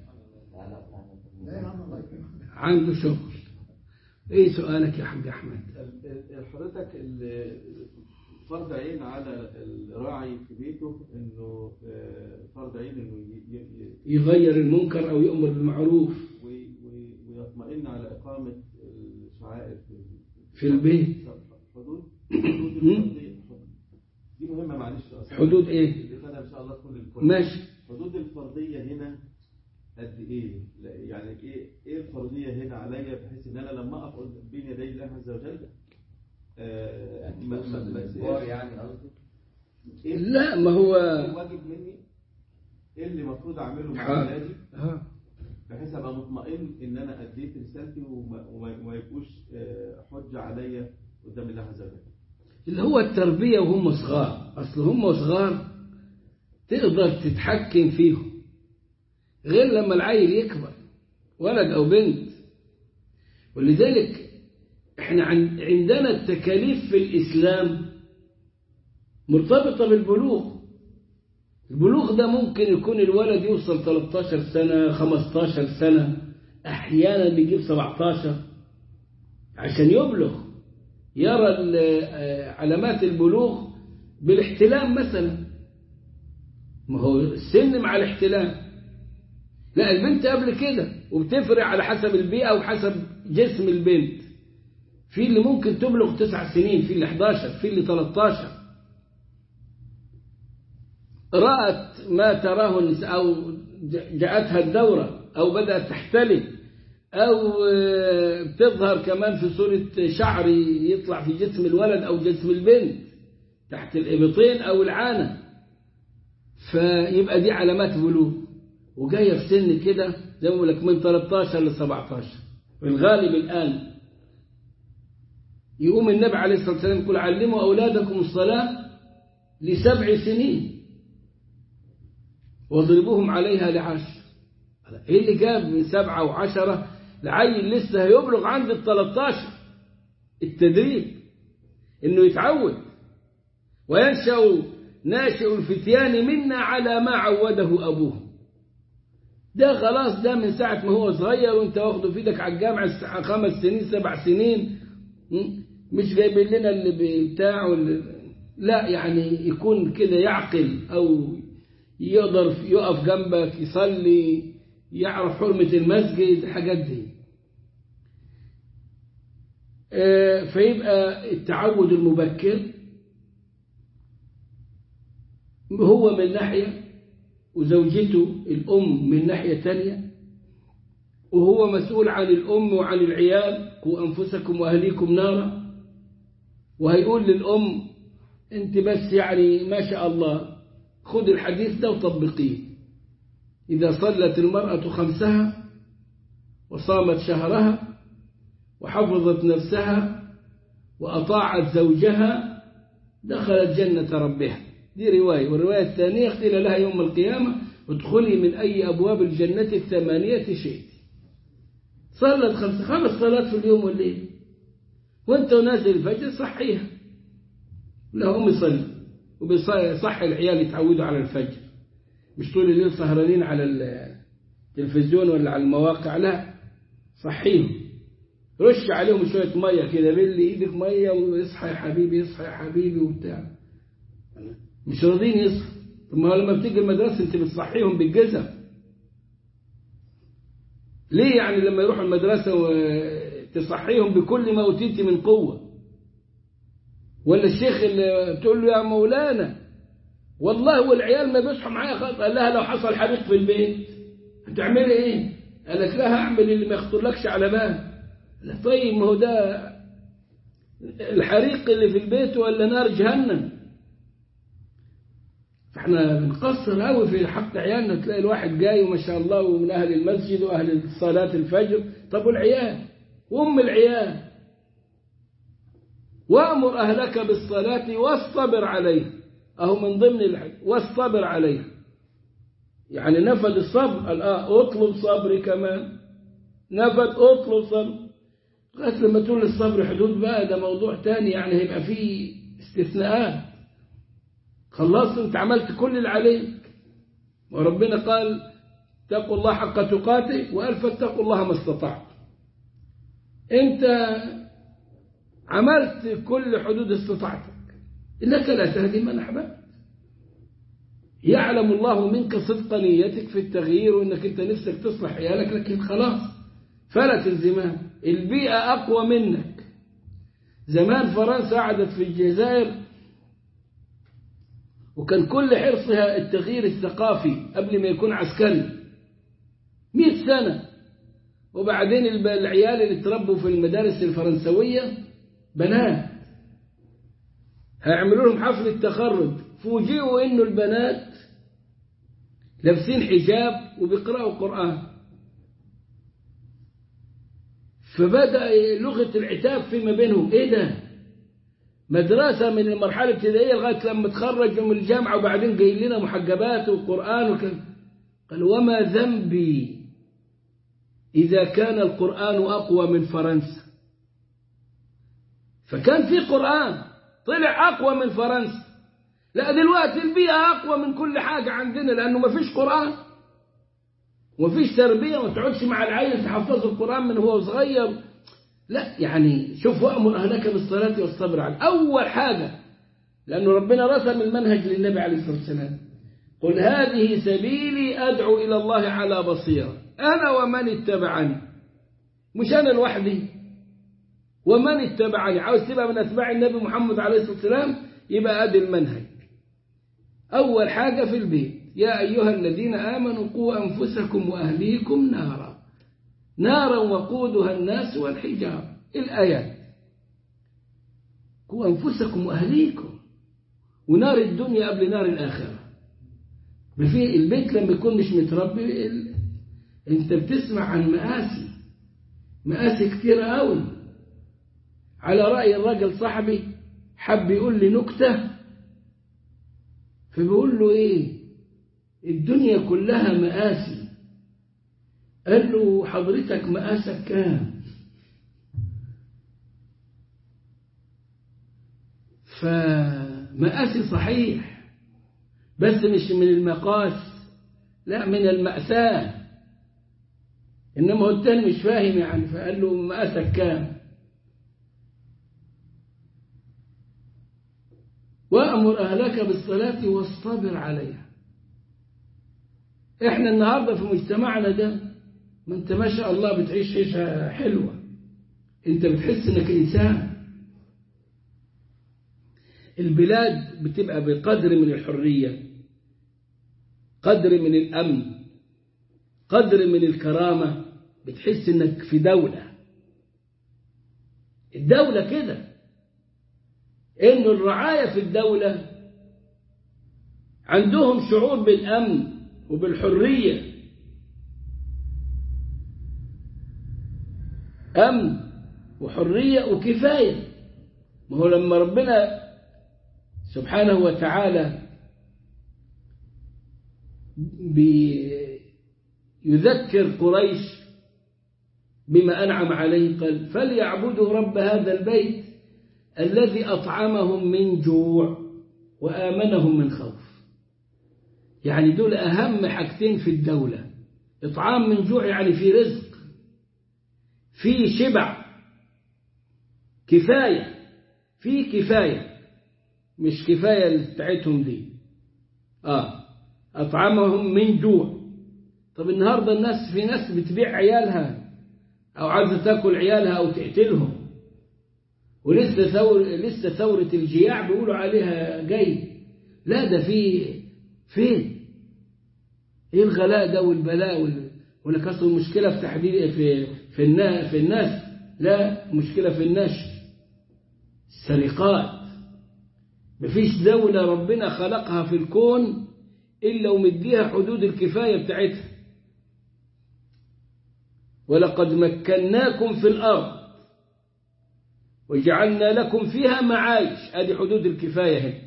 لا يا عم الله يكرمك عنده شغل ايه سؤالك يا حاج احمد حضرتك ال- فرض عين على الراعي في بيته انه آه، فرض عين انه ي- ي- ي- يغير المنكر أو يؤمر بالمعروف وي- وي- ويطمئن على اقامه الشعائر في في البيت حدود حدود الفردية. دي مهمه معلش أصلاً. حدود إيه؟ اللي خدها ان شاء الله كل الكل ماشي حدود الفرديه هنا قد ايه؟ لا، يعني ايه ايه الفرديه هنا عليا بحيث ان انا لما اقف قد- بين يدي الله عز وجل آه، ما ما ما الكبار يعني قصدي ايه لا ما هو واجب مني ايه اللي المفروض اعمله مع آه. اولادي آه. بحيث ابقى مطمئن ان انا اديت رسالتي وما, وما وما يبقوش آه، حجه عليا قدام الله عز وجل اللي هو التربية وهم صغار أصل هم صغار تقدر تتحكم فيهم غير لما العيل يكبر ولد أو بنت ولذلك احنا عن- عندنا التكاليف في الإسلام مرتبطة بالبلوغ البلوغ ده ممكن يكون الولد يوصل 13 سنة 15 سنة أحيانا بيجيب 17 عشان يبلغ يرى ال- آه، علامات البلوغ بالاحتلام مثلا ما هو السن مع الاحتلام لا البنت قبل كده وبتفرق على حسب البيئة وحسب جسم البنت في اللي ممكن تبلغ تسع سنين في اللي 11 في اللي 13 رأت ما تراه النساء أو ج- جاءتها الدورة أو بدأت تحتلم أو آه، بتظهر كمان في صورة شعر يطلع في جسم الولد أو جسم البنت تحت الإبطين أو العانة فيبقى دي علامات بلوغ وجاية في سن كده زي ما بقول لك من 13 ل 17 في الغالب الآن يقوم النبي عليه الصلاة والسلام يقول علموا أولادكم الصلاة لسبع سنين واضربوهم عليها لعشر ايه اللي جاب من سبعة وعشرة لعيل لسه هيبلغ عند التلتاشر التدريب انه يتعود وينشأ ناشئ الفتيان منا على ما عوده ابوه ده خلاص ده من ساعة ما هو صغير وانت واخده في ايدك على الجامعة الساعة خمس سنين سبع سنين م? مش جايبين لنا اللي بتاع واللي لا يعني يكون كده يعقل او يقدر يقف جنبك يصلي يعرف حرمة المسجد الحاجات دي آه، فيبقى التعود المبكر هو من ناحية وزوجته الأم من ناحية تانية وهو مسؤول عن الأم وعن العيال قوا أنفسكم وأهليكم نارا وهيقول للأم أنت بس يعني ما شاء الله خذ الحديث ده وطبقيه إذا صلت المرأة خمسها وصامت شهرها وحفظت نفسها وأطاعت زوجها دخلت جنة ربها دي رواية والرواية الثانية قيل لها يوم القيامة ادخلي من أي أبواب الجنة الثمانية شئت صلت خمس خمس صلاة في اليوم والليل وانت نازل الفجر صحيها لهم يصلي وبيصحي العيال يتعودوا على الفجر مش طول الليل سهرانين على التلفزيون ولا على المواقع لا صحيهم رش عليهم شوية مية كده باللي ايدك مية ويصحى يا حبيبي يصحى يا حبيبي وبتاع مش راضيين يصحوا طب ما لما بتيجي المدرسة انت بتصحيهم بالجزم ليه يعني لما يروحوا المدرسة وتصحيهم بكل ما أوتيت من قوة ولا الشيخ اللي بتقول له يا مولانا والله والعيال ما بيصحوا معايا خالص قال لها لو حصل حريق في البيت هتعملي ايه قالت لها اعمل اللي ما يخطرلكش على بال قال طيب ما هو ده الحريق اللي في البيت ولا نار جهنم فاحنا بنقصر قوي في حق عيالنا تلاقي الواحد جاي وما شاء الله ومن اهل المسجد واهل صلاه الفجر طب والعيال وام العيال وامر اهلك بالصلاه واصطبر عليها اهو من ضمن الحج واصطبر عليها يعني نفذ الصبر قال اه اطلب صبري كمان نفذ اطلب صبر لغايه لما تقول الصبر حدود بقى ده موضوع تاني يعني هيبقى فيه استثناءات خلصت انت عملت كل اللي عليك وربنا قال اتقوا الله حق تقاته وقال فاتقوا الله ما استطعت انت عملت كل حدود استطاعتك إنك لا تهدي من أحببت يعلم الله منك صدق نيتك في التغيير وإنك أنت نفسك تصلح عيالك لكن خلاص فلا تلزمها البيئة أقوى منك زمان فرنسا قعدت في الجزائر وكان كل حرصها التغيير الثقافي قبل ما يكون عسكري مئة سنة وبعدين الب- العيال اللي تربوا في المدارس الفرنسوية بنات هيعملوا لهم حفلة تخرج فوجئوا انه البنات لابسين حجاب وبيقرأوا قرآن فبدأ لغة العتاب فيما بينهم ايه ده مدرسة من المرحلة الابتدائية لغاية لما تخرجوا من الجامعة وبعدين جاي لنا محجبات وقرآن وكذا قال وما ذنبي إذا كان القرآن أقوى من فرنسا فكان في قرآن طلع أقوى من فرنسا لا دلوقتي البيئة أقوى من كل حاجة عندنا لأنه ما فيش قرآن وما فيش تربية ما تقعدش مع العيل تحفظه القرآن من هو صغير لا يعني شوف وأمر أهلك بالصلاة والصبر على أول حاجة لأنه ربنا رسم المنهج للنبي عليه الصلاة والسلام قل هذه سبيلي أدعو إلى الله على بصيرة أنا ومن اتبعني مش أنا لوحدي ومن اتبعني عاوز تبقى من أتباع النبي محمد عليه الصلاة والسلام يبقى أدي المنهج أول حاجة في البيت يا أيها الذين آمنوا قوا أنفسكم وأهليكم نارا نارا وقودها الناس والحجار الآيات قوا أنفسكم وأهليكم ونار الدنيا قبل نار الآخرة في البيت لما يكون مش متربي ال... انت بتسمع عن مآسي مآسي كتيرة قوي على رأي الراجل صاحبي حب يقول لي نكتة فبيقول له ايه الدنيا كلها مآسي قال له حضرتك مقاسك كام فمقاسي صحيح بس مش من المقاس لا من المأساة إنما هو التاني مش فاهم يعني فقال له مقاسك كام وأمر أهلك بالصلاة واصطبر عليها إحنا النهاردة في مجتمعنا ده ما أنت ما شاء الله بتعيش عيشة حلوة أنت بتحس إنك إنسان البلاد بتبقى بقدر من الحرية قدر من الأمن قدر من الكرامة بتحس إنك في دولة الدولة كده إنه الرعاية في الدولة عندهم شعور بالأمن وبالحرية أمن وحرية وكفاية ما هو لما ربنا سبحانه وتعالى يذكر قريش بما أنعم عليه قال فليعبدوا رب هذا البيت الذي أطعمهم من جوع وآمنهم من خوف يعني دول أهم حاجتين في الدولة إطعام من جوع يعني في رزق في شبع كفاية في كفاية مش كفاية بتاعتهم دي آه أطعمهم من جوع طب النهاردة الناس في ناس بتبيع عيالها أو عايزة تاكل عيالها أو تقتلهم ولسه ثور لسه ثورة الجياع بيقولوا عليها جاي لا ده في فين ايه الغلاء ده والبلاء وال... ولا كسر المشكلة في تحديد في في الناس في الناس لا مشكلة في النشر السرقات مفيش دولة ربنا خلقها في الكون إلا ومديها حدود الكفاية بتاعتها ولقد مكناكم في الأرض وجعلنا لكم فيها معايش ادي حدود الكفاية هنا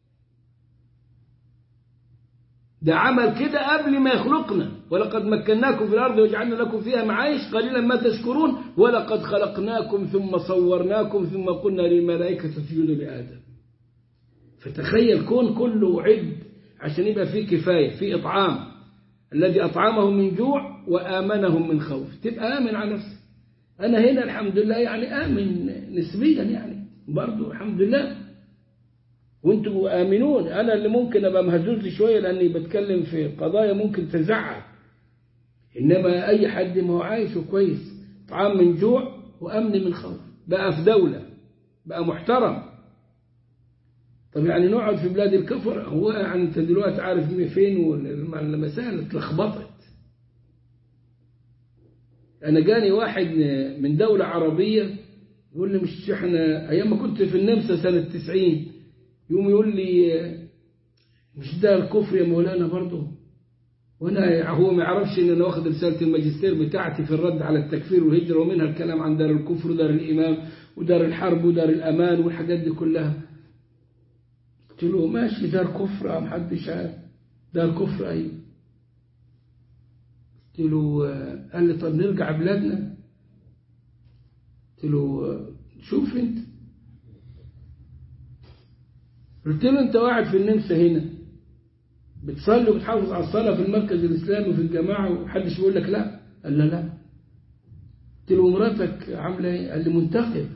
ده عمل كده قبل ما يخلقنا ولقد مكناكم في الأرض وجعلنا لكم فيها معايش قليلا ما تشكرون ولقد خلقناكم ثم صورناكم ثم قلنا للملائكة اسجدوا لآدم فتخيل كون كله عد عشان يبقى فيه كفاية فيه إطعام الذي أطعمهم من جوع وآمنهم من خوف تبقى آمن على نفسك أنا هنا الحمد لله يعني آمن نسبيا يعني برضو الحمد لله وانتوا آمنون أنا اللي ممكن أبقى مهزوز شوية لأني بتكلم في قضايا ممكن تزعل إنما أي حد ما هو عايش كويس طعام من جوع وأمن من خوف بقى في دولة بقى محترم طب يعني نقعد في بلاد الكفر هو يعني انت دلوقتي عارف مين فين والمسائل اتلخبطت انا جاني واحد من دولة عربية يقول لي مش احنا ايام ما كنت في النمسا سنة 90 يوم يقول لي مش ده الكفر يا مولانا برضه وانا هو ما يعرفش ان انا واخد رساله الماجستير بتاعتي في الرد على التكفير والهجره ومنها الكلام عن دار الكفر ودار الامام ودار الحرب ودار الامان والحاجات دي كلها قلت له ماشي دار كفر ما حدش عارف دار كفر ايوه قلت له قال لي طب نرجع بلادنا قلت له شوف انت قلت له انت قاعد في النمسا هنا بتصلي وبتحافظ على الصلاة في المركز الإسلامي وفي الجماعة ومحدش بيقول لك لا قال لا لا قلت له مراتك عاملة ايه قال لي منتخب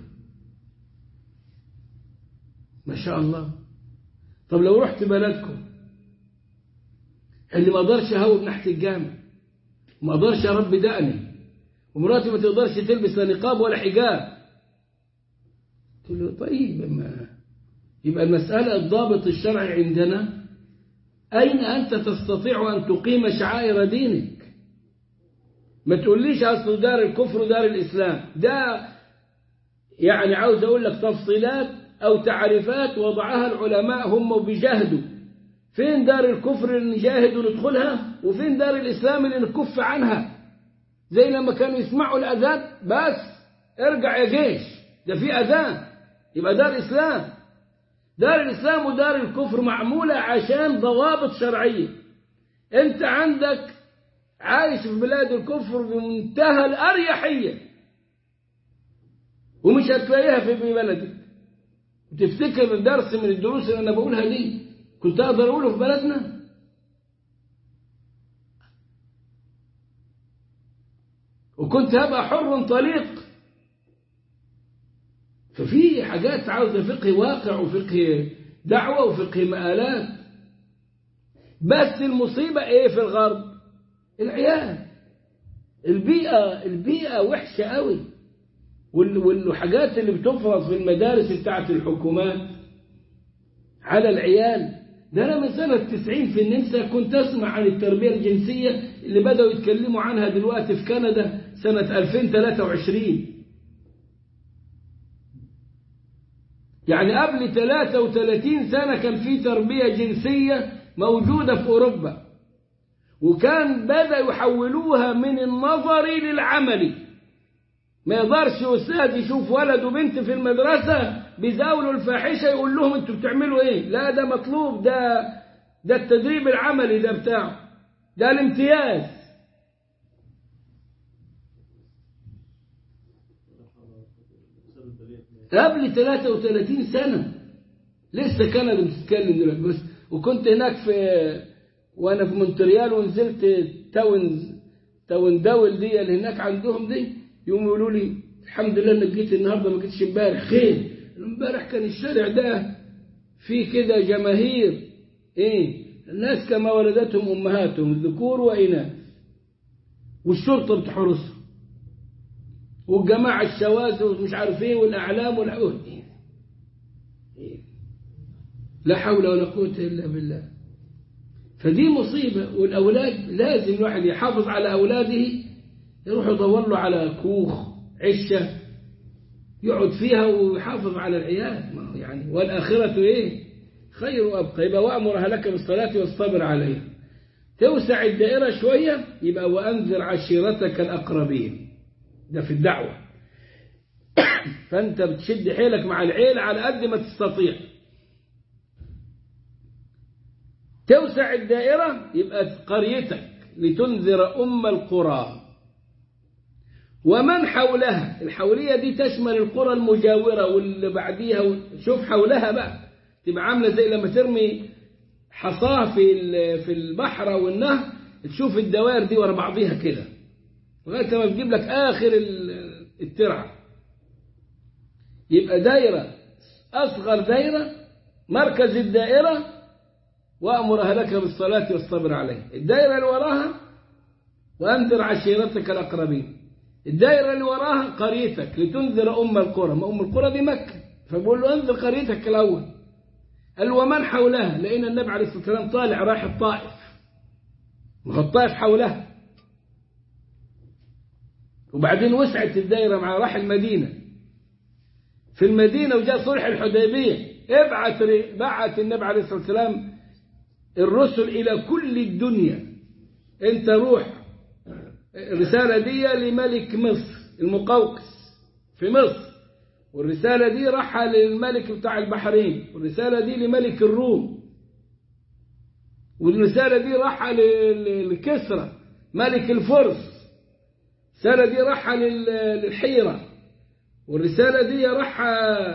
ما شاء الله طب لو رحت بلدكم اللي ما اقدرش اهوب ناحية الجامع وما اقدرش اربي دقني ومراتي ما تقدرش تلبس لا نقاب ولا حجاب قلت له طيب ما يبقى المسألة الضابط الشرعي عندنا أين أنت تستطيع أن تقيم شعائر دينك ما تقوليش أصل دار الكفر ودار الإسلام ده يعني عاوز أقول لك تفصيلات أو تعريفات وضعها العلماء هم وبيجاهدوا فين دار الكفر اللي نجاهد وندخلها وفين دار الإسلام اللي نكف عنها زي لما كانوا يسمعوا الأذان بس ارجع يا جيش ده في أذان يبقى دار إسلام دار الإسلام ودار الكفر معمولة عشان ضوابط شرعية أنت عندك عايش في بلاد الكفر بمنتهى الأريحية ومش هتلاقيها في بلدك تفتكر درس من الدروس اللي أنا بقولها دي كنت أقدر أقوله في بلدنا وكنت هبقى حر طليق ففي حاجات عاوزة فقه واقع وفقه دعوة وفقه مآلات بس المصيبة ايه في الغرب العيال البيئة البيئة وحشة قوي والحاجات اللي بتفرض في المدارس بتاعت الحكومات على العيال ده أنا من سنة 90 في النمسا كنت أسمع عن التربية الجنسية اللي بدأوا يتكلموا عنها دلوقتي في كندا سنة 2023 يعني قبل 33 سنة كان في تربية جنسية موجودة في أوروبا وكان بدأ يحولوها من النظري للعملي ما يقدرش أستاذ يشوف ولد وبنت في المدرسة بيزاولوا الفاحشة يقول لهم انتوا بتعملوا ايه لا ده مطلوب ده ده التدريب العملي ده بتاعه ده الامتياز قبل 33 سنة لسه كندا بتتكلم دلوقتي بس وكنت هناك في وانا في مونتريال ونزلت تاونز تاون داول دي اللي هناك عندهم دي يوم يقولوا لي الحمد لله انك جيت النهارده ما جيتش امبارح خير امبارح كان الشارع ده فيه كده جماهير ايه الناس كما ولدتهم امهاتهم ذكور واناث والشرطه بتحرسهم والجماعه الشواذ ومش عارف ايه والاعلام والعهد إيه؟ لا حول ولا قوه الا بالله فدي مصيبه والاولاد لازم الواحد يحافظ على اولاده يروح يدور له على كوخ عشه يقعد فيها ويحافظ على العيال يعني والآخرة إيه خير وأبقى يبقى وأمر أهلك بالصلاة واصطبر عليها توسع الدائرة شوية يبقى وأنذر عشيرتك الأقربين ده في الدعوة فأنت بتشد حيلك مع العيلة على قد ما تستطيع توسع الدائرة يبقى قريتك لتنذر أم القرى ومن حولها الحولية دي تشمل القرى المجاورة واللي بعديها شوف حولها بقى تبقى عاملة زي لما ترمي حصاه في في البحر أو النهر تشوف الدوائر دي ورا بعضيها كده لغاية ما تجيب لك آخر الترعة يبقى دايرة أصغر دايرة مركز الدائرة وأمر أهلك بالصلاة واصطبر عليه الدائرة اللي وراها وأنذر عشيرتك الأقربين الدائرة اللي وراها قريتك لتنذر أم القرى ما أم القرى دي مكة فبقول له أنذر قريتك الأول قال ومن حولها لأن النبي عليه الصلاة والسلام طالع رايح الطائف ما هو الطائف حولها وبعدين وسعت الدائرة مع راح المدينة في المدينة وجاء صلح الحديبية ابعت بعت النبي عليه الصلاة والسلام الرسل إلى كل الدنيا انت روح الرسالة دي لملك مصر المقوقس في مصر والرسالة دي راحة للملك بتاع البحرين والرسالة دي لملك الروم والرسالة دي راحة لكسرى ملك الفرس الرسالة دي راحة للحيرة والرسالة دي راحة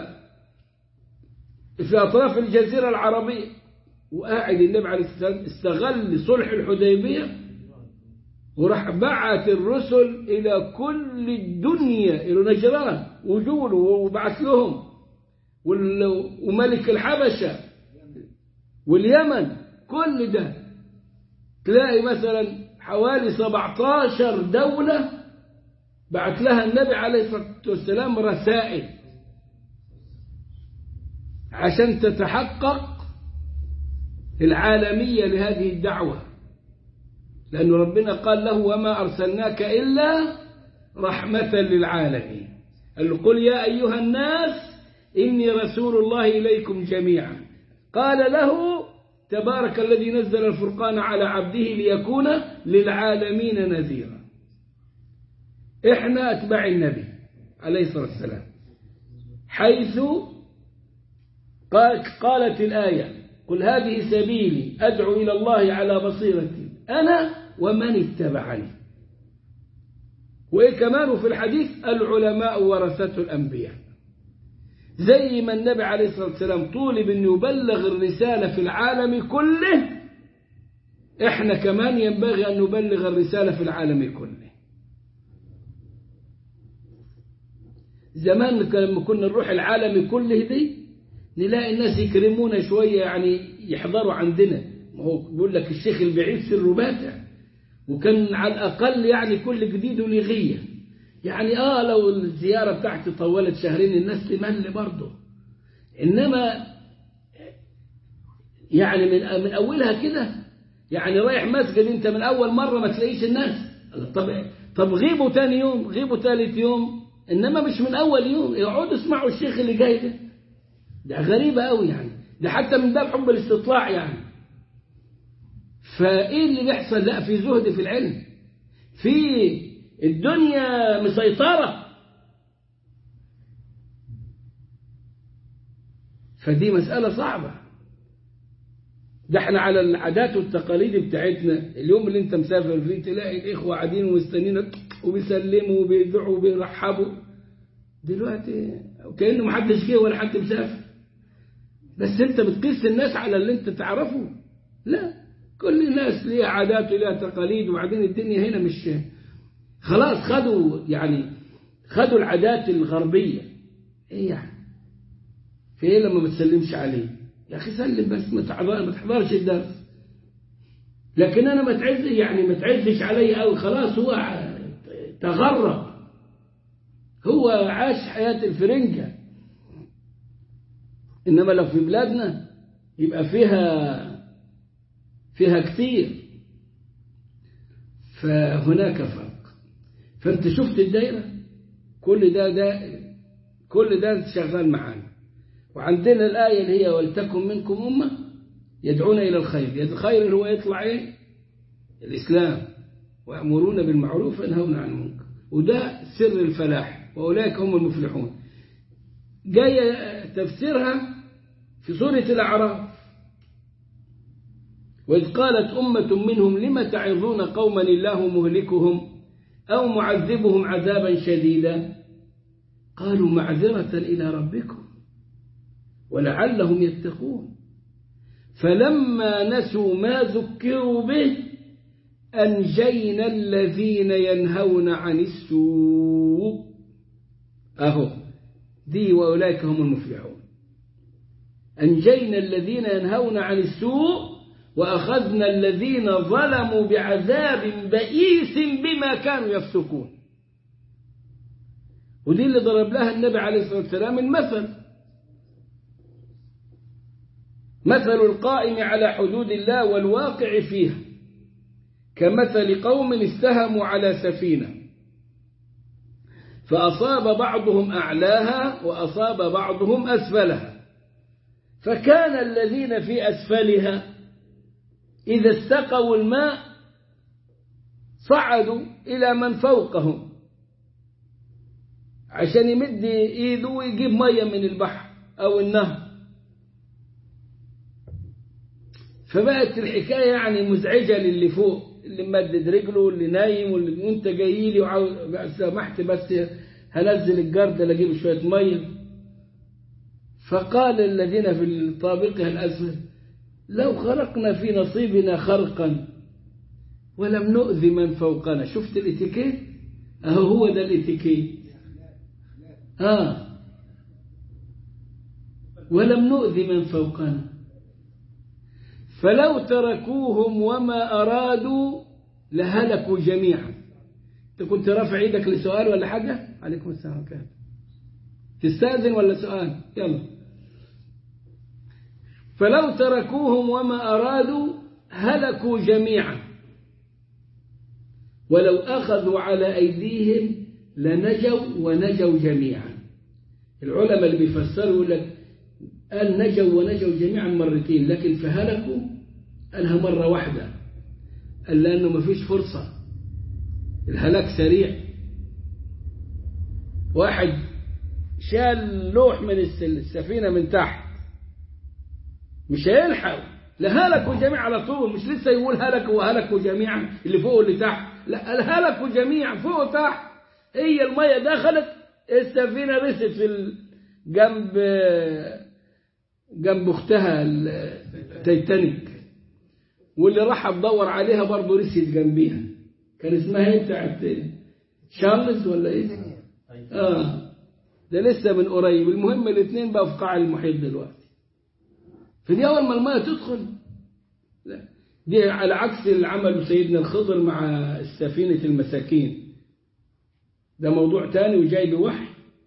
في أطراف الجزيرة العربية وقاعد النبي عليه الصلاة والسلام استغل صلح الحديبية وراح بعت الرسل إلى كل الدنيا إلى نجران وجوله وبعث لهم وملك الحبشة واليمن كل ده تلاقي مثلا حوالي 17 دولة بعت لها النبي عليه الصلاة والسلام رسائل عشان تتحقق العالمية لهذه الدعوة لأن ربنا قال له وما أرسلناك إلا رحمة للعالمين قال له قل يا أيها الناس إني رسول الله إليكم جميعا قال له تبارك الذي نزل الفرقان على عبده ليكون للعالمين نذيرا إحنا أتباع النبي عليه الصلاة والسلام حيث قالت الآية قل هذه سبيلي أدعو إلى الله على بصيرة أنا ومن اتبعني وإيه كمان في الحديث العلماء ورثة الأنبياء زي ما النبي عليه الصلاة والسلام طولب أن يبلغ الرسالة في العالم كله إحنا كمان ينبغي أن نبلغ الرسالة في العالم كله زمان لما كنا نروح العالم كله دي نلاقي الناس يكرمونا شوية يعني يحضروا عندنا ما هو بيقول لك الشيخ البعيد سر باتع وكان على الأقل يعني كل جديد ولغية يعني آه لو الزيارة بتاعتي طولت شهرين الناس تمل برضه إنما يعني من من أولها كده يعني رايح مسجد أنت من أول مرة ما تلاقيش الناس طب طب غيبوا تاني يوم غيبوا ثالث يوم إنما مش من أول يوم يقعدوا يسمعوا الشيخ اللي جاي ده ده غريبة قوي يعني ده حتى من باب حب الاستطلاع يعني فايه اللي بيحصل لا في زهد في العلم في الدنيا مسيطرة فدي مسألة صعبة ده احنا على العادات والتقاليد بتاعتنا اليوم اللي انت مسافر فيه تلاقي الاخوة قاعدين ومستنينك وبيسلموا وبيدعوا وبيرحبوا دلوقتي كأنه محدش جه ولا حد مسافر بس انت بتقيس الناس على اللي انت تعرفه لا كل الناس ليها عادات وليها تقاليد وبعدين الدنيا هنا مش خلاص خدوا يعني خدوا العادات الغربية ايه يعني في ايه لما ما تسلمش عليه يا اخي سلم بس ما تحضر ما تحضرش الدرس لكن انا ما تعز يعني ما تعزش علي قوي خلاص هو تغرب هو عاش حياة الفرنجة إنما لو في بلادنا يبقى فيها فيها كثير فهناك فرق فأنت شفت الدائرة كل ده ده كل ده شغال معانا وعندنا الآية اللي هي ولتكن منكم أمة يدعون إلى الخير الخير اللي هو يطلع إيه الإسلام ويأمرون بالمعروف وينهون عن المنكر وده سر الفلاح وأولئك هم المفلحون جاية تفسيرها في سورة الأعراف وإذ قالت أمة منهم لم تعظون قوما الله مهلكهم أو معذبهم عذابا شديدا قالوا معذرة إلى ربكم ولعلهم يتقون فلما نسوا ما ذكروا به أنجينا الذين ينهون عن السوء أهو دي وأولئك هم المفلحون أنجينا الذين ينهون عن السوء وأخذنا الذين ظلموا بعذاب بئيس بما كانوا يفسقون ودي اللي ضرب لها النبي عليه الصلاة والسلام المثل مثل القائم على حدود الله والواقع فيها كمثل قوم استهموا على سفينة فأصاب بعضهم أعلاها وأصاب بعضهم أسفلها فكان الذين في أسفلها إذا استقوا الماء صعدوا إلى من فوقهم عشان يمد إيده ويجيب مية من البحر أو النهر فبقت الحكاية يعني مزعجة للي فوق اللي مدد رجله واللي نايم واللي وانت جاي لي وعاوز سمحت بس هنزل الجردل اجيب شوية مية فقال الذين في الطابقة الأسفل لو خرقنا في نصيبنا خرقا ولم نؤذي من فوقنا شفت الاتيكيت اهو هو ده الاتيكيت اه ولم نؤذي من فوقنا فلو تركوهم وما أرادوا لهلكوا جميعا انت كنت رافع ايدك لسؤال ولا حاجة عليكم السلام كان تستأذن ولا سؤال يلا فلو تركوهم وما أرادوا هلكوا جميعا ولو أخذوا على أيديهم لنجوا ونجوا جميعا العلماء اللي بيفسروا يقول لك قال نجوا ونجوا جميعا مرتين لكن فهلكوا قالها مرة واحدة قال لأنه ما فيش فرصة الهلاك سريع واحد شال لوح من السفينة من تحت مش هيلحق لهلكوا جميعا على طول مش لسه يقول هلكوا وهلكوا جميعا اللي فوق واللي تحت لا هلكوا جميعا فوق وتحت هي المية دخلت السفينة رست في جنب جنب اختها التيتانيك واللي راح تدور عليها برضه رست جنبيها كان اسمها ايه بتاعت شارلز ولا ايه؟ اه ده لسه من قريب المهم الاثنين بقى في قاع المحيط دلوقتي فدي اول ما الميه تدخل لا دي على عكس اللي عمله سيدنا الخضر مع سفينة المساكين ده موضوع تاني وجاي بوحي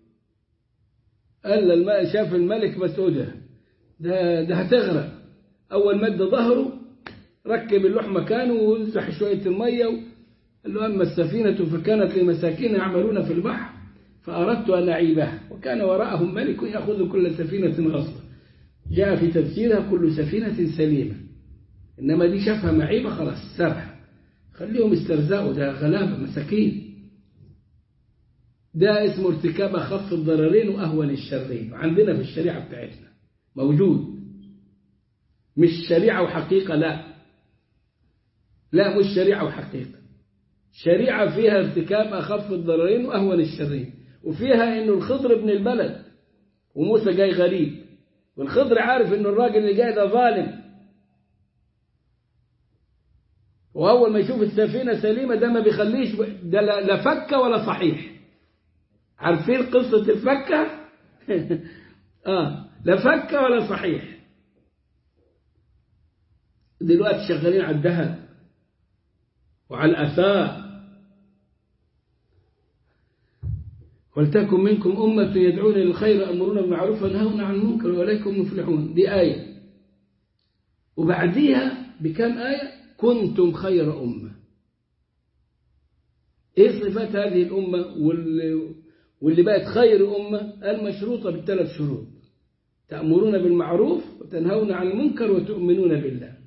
قال الماء شاف الملك مسعودة ده ده هتغرق أول مد ظهره ركب اللوح مكانه وزح شوية المية قال له أما السفينة فكانت لمساكين يعملون في البحر فأردت أن أعيبها وكان وراءهم ملك يأخذ كل سفينة غصبا جاء في تفسيرها كل سفينة سليمة إنما دي شافها معيبة خلاص سرح خليهم استرزقوا ده غلابة مساكين ده اسمه ارتكاب أخف الضررين وأهون الشرين عندنا في الشريعة بتاعتنا موجود مش شريعة وحقيقة لا لا مش شريعة وحقيقة شريعة فيها ارتكاب أخف الضررين وأهون الشرين وفيها إنه الخضر ابن البلد وموسى جاي غريب والخضر عارف إنه الراجل اللي جاي ده ظالم وأول ما يشوف السفينة سليمة ده ما بيخليش ده لا فكة ولا صحيح عارفين قصة الفكة آه لا فكة ولا صحيح دلوقتي شغالين على الذهب وعلى الأثاء ولتكن منكم أمة يدعون للخير أمرون بالمعروف وينهون عن المنكر وإليكم مفلحون دي آية وبعديها بكم آية كنتم خير أمة إيه صفات هذه الأمة واللي, واللي بقت خير أمة المشروطة بالثلاث شروط تأمرون بالمعروف وتنهون عن المنكر وتؤمنون بالله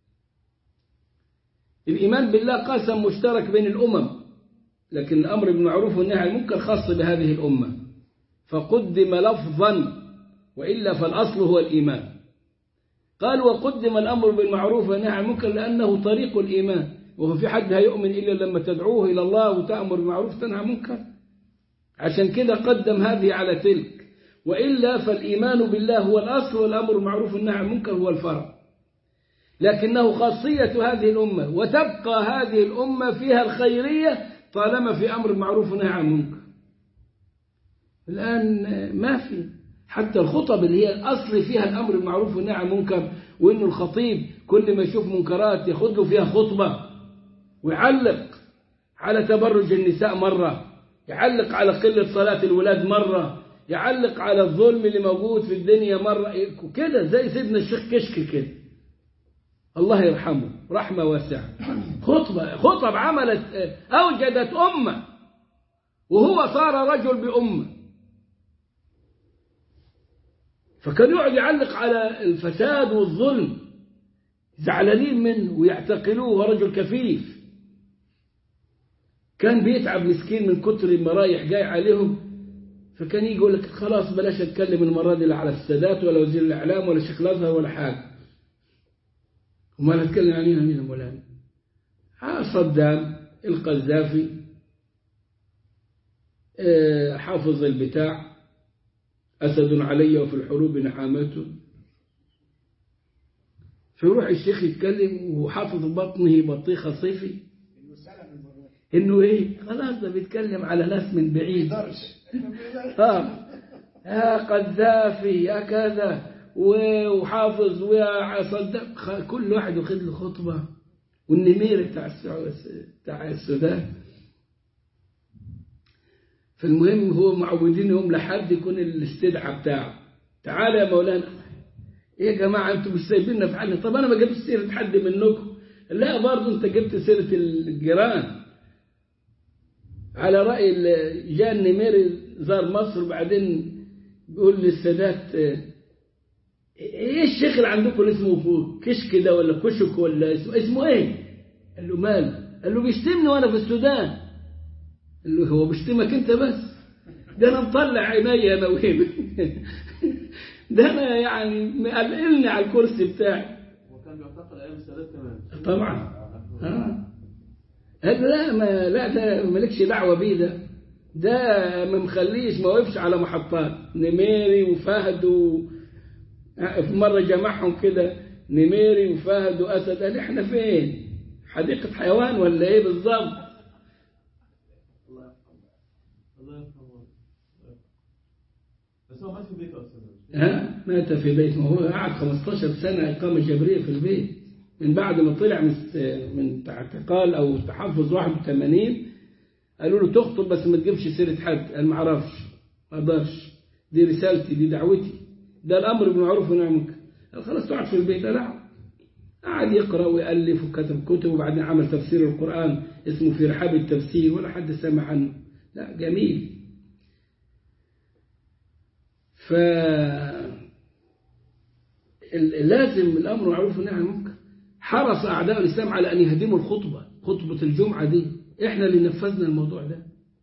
الإيمان بالله قسم مشترك بين الأمم لكن الأمر بالمعروف والنهي عن المنكر خاص بهذه الأمة فقدم لفظا وإلا فالأصل هو الإيمان قال وقدم الأمر بالمعروف والنهي عن المنكر لأنه طريق الإيمان وهو في حد هيؤمن إلا لما تدعوه إلى الله وتأمر بالمعروف وتنهى عن المنكر عشان كده قدم هذه على تلك وإلا فالإيمان بالله هو الأصل والأمر بالمعروف والنهي عن المنكر هو الفرع لكنه خاصية هذه الأمة وتبقى هذه الأمة فيها الخيرية طالما في أمر معروف ونهي عن منكر الآن ما في حتى الخطب اللي هي الأصل فيها الأمر بالمعروف والنهي عن المنكر وإنه الخطيب كل ما يشوف منكرات ياخد له فيها خطبة ويعلق على تبرج النساء مرة يعلق على قلة صلاة الولاد مرة يعلق على الظلم اللي موجود في الدنيا مرة كده زي سيدنا الشيخ كشك كده الله يرحمه رحمة واسعة خطبة خطب عملت أوجدت أمة وهو صار رجل بأمة فكان يقعد يعلق على الفساد والظلم زعلانين منه ويعتقلوه وهو رجل كفيف كان بيتعب مسكين من كتر ما رايح جاي عليهم فكان يجي يقول لك خلاص بلاش اتكلم المره دي لا على السادات ولا وزير الاعلام ولا شيخ الازهر ولا حاجه وما نتكلم عنها مين مولانا صدام القذافي حافظ البتاع أسد علي وفي الحروب نعامته فيروح الشيخ يتكلم وحافظ بطنه بطيخة صيفي انه ايه خلاص ده بيتكلم على ناس من بعيد اه يا قذافي يا كذا وحافظ ويا صدق كل واحد واخد له خطبه والنمير بتاع بتاع السودان فالمهم هو معودينهم لحد يكون الاستدعاء بتاعه تعالى يا مولانا ايه يا جماعه انتوا مش سايبيننا في حالنا طب انا ما جبتش سيره حد منكم لا برضه انت جبت سيره الجيران على راي جاء النميري زار مصر وبعدين بيقول للسادات ايه الشيخ اللي عندكم اللي اسمه كشك ده ولا كشك ولا اسمه, اسمه ايه؟ قال له مال قال له بيشتمني وانا في السودان قال له هو بيشتمك انت بس ده انا مطلع عيني انا وهنا ده انا يعني مقلقلني على الكرسي بتاعي وكان بيعتقل ايام السادات كمان طبعا اه قال لا ما لا ده مالكش دعوه بيه ده ده ما مخليش ما وقفش على محطات نميري وفهد و... في مرة جمعهم كده نميري وفهد وأسد قال احنا فين حديقة حيوان ولا ايه بالظبط الله يرحمه الله يرحمه بس هو مات في بيته أصلا ها مات في بيت ما هو قعد 15 سنة إقامة جبرية في البيت من بعد ما طلع من من اعتقال أو تحفظ 81 قالوا له تخطب بس ما تجيبش سيرة حد قال ما اعرفش ما اقدرش دي رسالتي دي دعوتي ده الأمر بالمعروف والنهي عن المنكر خلاص تقعد في البيت لا قعد يقرأ ويألف وكتب كتب وبعدين عمل تفسير القرآن اسمه في رحاب التفسير ولا حد سمع عنه لا جميل ف لازم الأمر بالمعروف والنهي عن المنكر حرص أعداء الإسلام على أن يهدموا الخطبة خطبة الجمعة دي إحنا اللي نفذنا الموضوع ده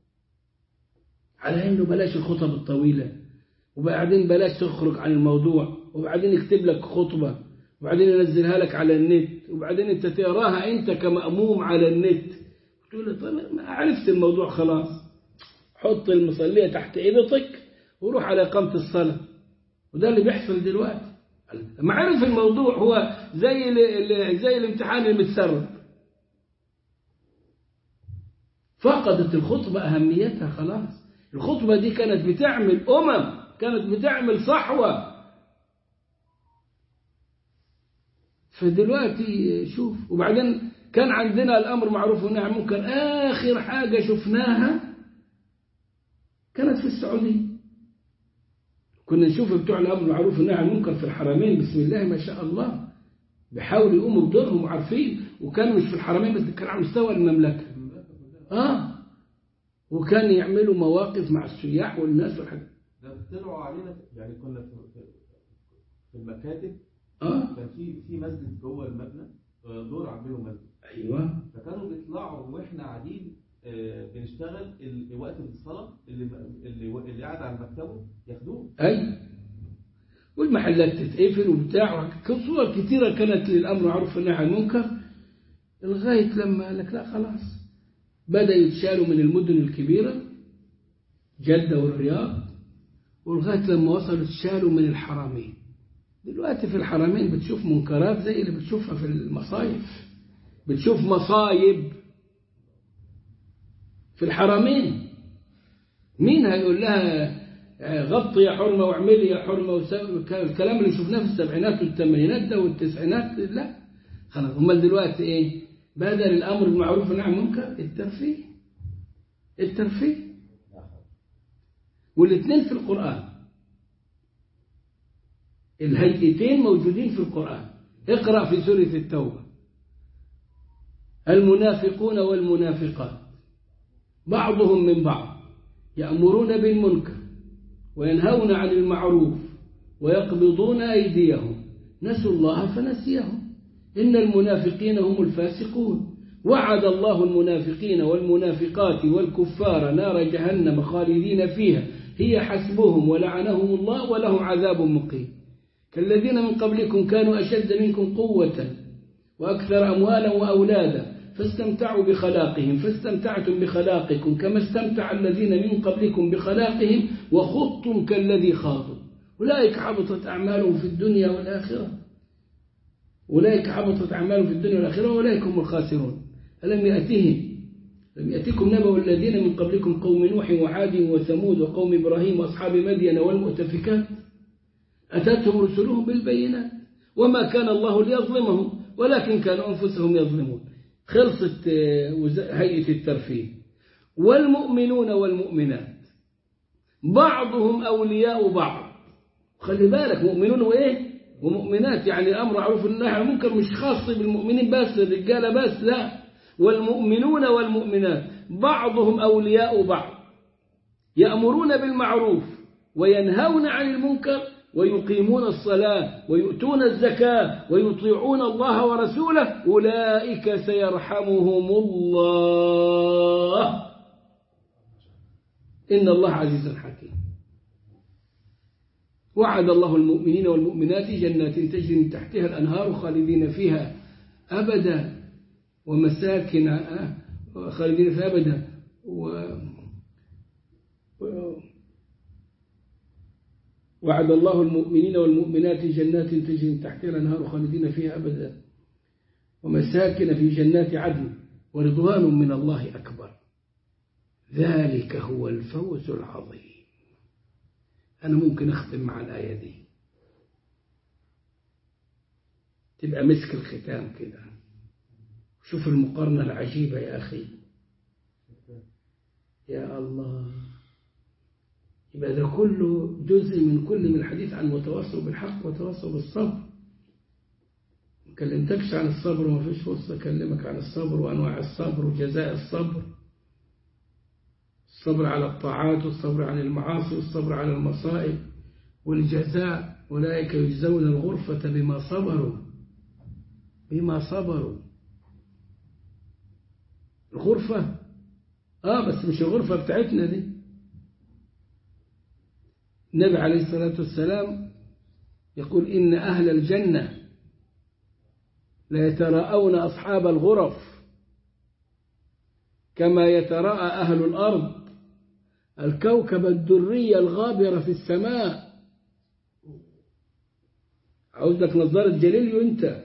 على إنه بلاش الخطب الطويلة وبعدين بلاش تخرج عن الموضوع وبعدين يكتب لك خطبة وبعدين ينزلها لك على النت وبعدين انت تقراها انت كمأموم على النت تقول له طيب ما عرفت الموضوع خلاص حط المصلية تحت ايدتك وروح على إقامة الصلاة وده اللي بيحصل دلوقتي ما عرف الموضوع هو زي ال زي الامتحان المتسرب فقدت الخطبة أهميتها خلاص الخطبة دي كانت بتعمل أمم كانت بتعمل صحوة فدلوقتي شوف وبعدين كان عندنا الأمر معروف والنهي عن المنكر آخر حاجة شفناها كانت في السعودية كنا نشوف بتوع الأمر معروف والنهي عن المنكر في الحرمين بسم الله ما شاء الله بيحاولوا يقوموا بدورهم وعارفين وكانوا مش في الحرمين بس كان على مستوى المملكة آه وكان يعملوا مواقف مع السياح والناس والحاجات ده طلعوا علينا يعني كنا في في المكاتب اه كان في في مسجد جوه المبنى دور عاملينه مسجد ايوه فكانوا بيطلعوا واحنا قاعدين آه، بنشتغل ال- وقت الصلاه اللي اللي اللي قاعد على مكتبه ياخدوه اي والمحلات تتقفل وبتاع صور كتيرة كانت للأمر معروف والنهي عن المنكر لغاية لما قال لك لا خلاص بدأ يتشالوا من المدن الكبيرة جدة والرياض ولغاية لما وصلوا اتشالوا من الحرمين دلوقتي في الحرمين بتشوف منكرات زي اللي بتشوفها في المصايف بتشوف مصايب في الحرمين مين هيقول لها آه، غطي يا حرمة واعملي يا حرمة وسوي الكلام اللي شفناه في السبعينات والثمانينات ده والتسعينات لا خلاص امال دلوقتي ايه بدل الامر بالمعروف والنهي عن المنكر الترفيه الترفيه والاثنين في القرآن الهيئتين موجودين في القرآن اقرأ في سورة التوبة المنافقون والمنافقات بعضهم من بعض يأمرون بالمنكر وينهون عن المعروف ويقبضون أيديهم نسوا الله فنسيهم إن المنافقين هم الفاسقون وعد الله المنافقين والمنافقات والكفار نار جهنم خالدين فيها هي حسبهم ولعنهم الله ولهم عذاب مقيم كالذين من قبلكم كانوا أشد منكم قوة وأكثر أموالا وأولادا فاستمتعوا بخلاقهم فاستمتعتم بخلاقكم كما استمتع الذين من قبلكم بخلاقهم وخضتم كالذي خاضوا أولئك حبطت أعمالهم في الدنيا والآخرة أولئك حبطت أعمالهم في الدنيا والآخرة وأولئك هم الخاسرون ألم يأتهم لم يأتكم نبأ الذين من قبلكم قوم نوح وعاد وثمود وقوم إبراهيم وأصحاب مدين والمؤتفكات أتتهم رسلهم بالبينات وما كان الله ليظلمهم ولكن كانوا أنفسهم يظلمون خلصت هيئة الترفيه والمؤمنون والمؤمنات بعضهم أولياء بعض خلي بالك مؤمنون وإيه ومؤمنات يعني أمر معروف النهي عن المنكر مش خاص بالمؤمنين بس الرجالة بس لا والمؤمنون والمؤمنات بعضهم أولياء بعض يأمرون بالمعروف وينهون عن المنكر ويقيمون الصلاة ويؤتون الزكاة ويطيعون الله ورسوله أولئك سيرحمهم الله إن الله عزيز حكيم وعد الله المؤمنين والمؤمنات جنات تجري من تحتها الأنهار خالدين فيها أبدا ومساكن خالدين فيها أبدا و وعد الله المؤمنين والمؤمنات جنات تجري من تحتها الأنهار خالدين فيها أبدا ومساكن في جنات عدن ورضوان من الله أكبر ذلك هو الفوز العظيم أنا ممكن أختم مع الآية دي تبقى مسك الختام كده شوف المقارنة العجيبة يا أخي يا الله يبقى ده كله جزء من كل من الحديث عن وتواصوا بالحق وتواصوا بالصبر ما كلمتكش عن الصبر وما فيش فرصة أكلمك عن الصبر وأنواع الصبر وجزاء الصبر الصبر على الطاعات والصبر عن المعاصي والصبر على المصائب والجزاء أولئك يجزون الغرفة بما صبروا بما صبروا الغرفة آه بس مش الغرفة بتاعتنا دي النبي عليه الصلاة والسلام يقول إن أهل الجنة لا يتراءون أصحاب الغرف كما يتراءى أهل الأرض الكوكب الدري الغابر في السماء عاوز لك نظارة جليليو أنت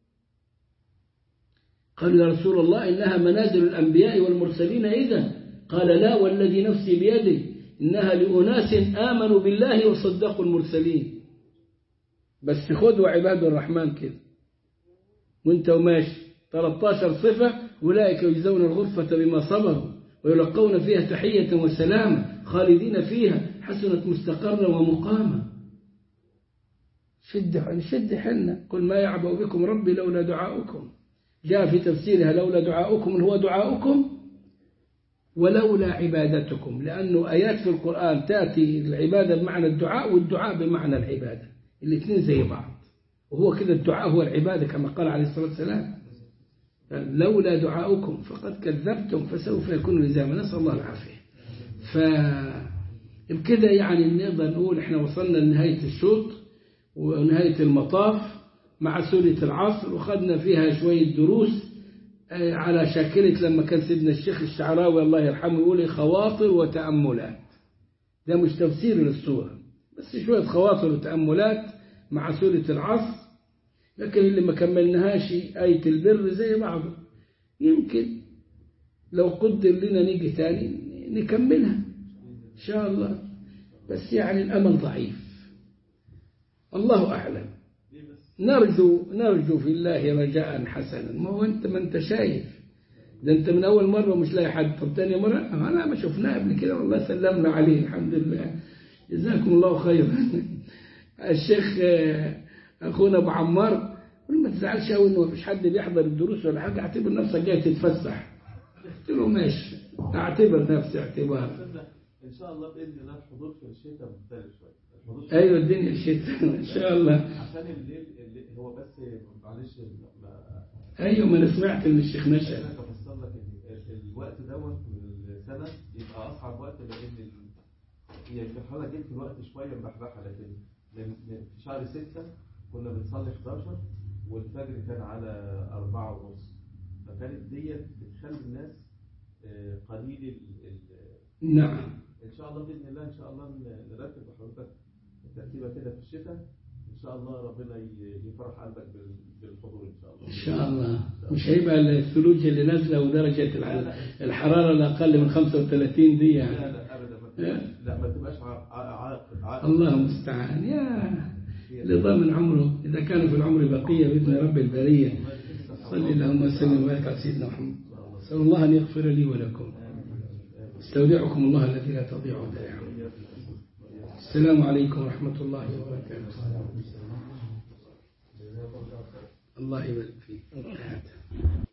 قال يا رسول الله إنها منازل الأنبياء والمرسلين إذا قال لا والذي نفسي بيده إنها لأناس آمنوا بالله وصدقوا المرسلين بس خذوا عباد الرحمن كده وانت وماشي 13 صفة أولئك يجزون الغرفة بما صبروا ويلقون فيها تحية وسلاما خالدين فيها حسنت مستقرا ومقاما شد شد حلنا قل ما يعبأ بكم ربي لولا دعاؤكم جاء في تفسيرها لولا دعاؤكم هو دعاؤكم ولولا عبادتكم لأنه آيات في القرآن تأتي العبادة بمعنى الدعاء والدعاء بمعنى العبادة الاثنين زي بعض وهو كده الدعاء هو العبادة كما قال عليه الصلاة والسلام لولا دعاؤكم فقد كذبتم فسوف يكون لزاما نسأل الله العافية فبكده يعني نقدر نقول احنا وصلنا لنهاية الشوط ونهاية المطاف مع سورة العصر وخدنا فيها شوية دروس على شاكلة لما كان سيدنا الشيخ الشعراوي الله يرحمه يقول خواطر وتأملات ده مش تفسير للسورة بس شوية خواطر وتأملات مع سورة العصر لكن اللي ما كملناهاش آية البر زي بعضه يمكن لو قدر لنا نيجي تاني نكملها إن شاء الله بس يعني الأمل ضعيف الله أعلم ليه بس نرجو نرجو في الله رجاء حسنا ما هو أنت ما أنت شايف ده أنت من أول مرة مش لاقي حد طب تاني مرة أنا ما شفناه قبل كده والله سلمنا عليه الحمد لله جزاكم الله خيرا الشيخ آه، أخونا أبو عمار يقول ما تزعلش قوي إنه مفيش حد بيحضر الدروس ولا حاجة اعتبر نفسك جاي تتفسح قلت له ماشي اعتبر نفسي اعتبار ان شاء الله باذن الله الحضور في الشتاء مختلف شويه الحضور في أيوة الدنيا الشتاء إن شاء الله عشان الليل الليل هو بس معلش ما أيوة ما أنا سمعت من الشيخ نشأ انا بفسر لك ان ال- الوقت دوت من السنه يبقى اصعب وقت لان ال- هي المرحله جت في الوقت شويه مبحبحه لكن من من في شهر 6 كنا بنصلي 11 والفجر كان على 4 ونص فكانت ديت بتخلي الناس آه، قليل ال- ال- نعم ان شاء الله باذن الله ان شاء الله ن- نرتب لحضرتك ترتيبه كده في الشتاء ان شاء الله ربنا ي- يفرح قلبك بال- بالحضور ان شاء الله إن شاء الله مش هيبقى الثلوج اللي نازلة ودرجة الع- الحرارة الأقل من 35 دي لا يعني لا ابدا ما تبقاش لا ما تبقاش ع- ع- عائق عائق. الله المستعان يا لضامن عمره إذا كان في العمر بقية بإذن رب البرية صل اللهم وسلم وبارك على سيدنا محمد أسأل الله أن يغفر لي ولكم استودعكم الله الذي لا تضيع ودائعه السلام عليكم ورحمة الله وبركاته الله يبارك فيك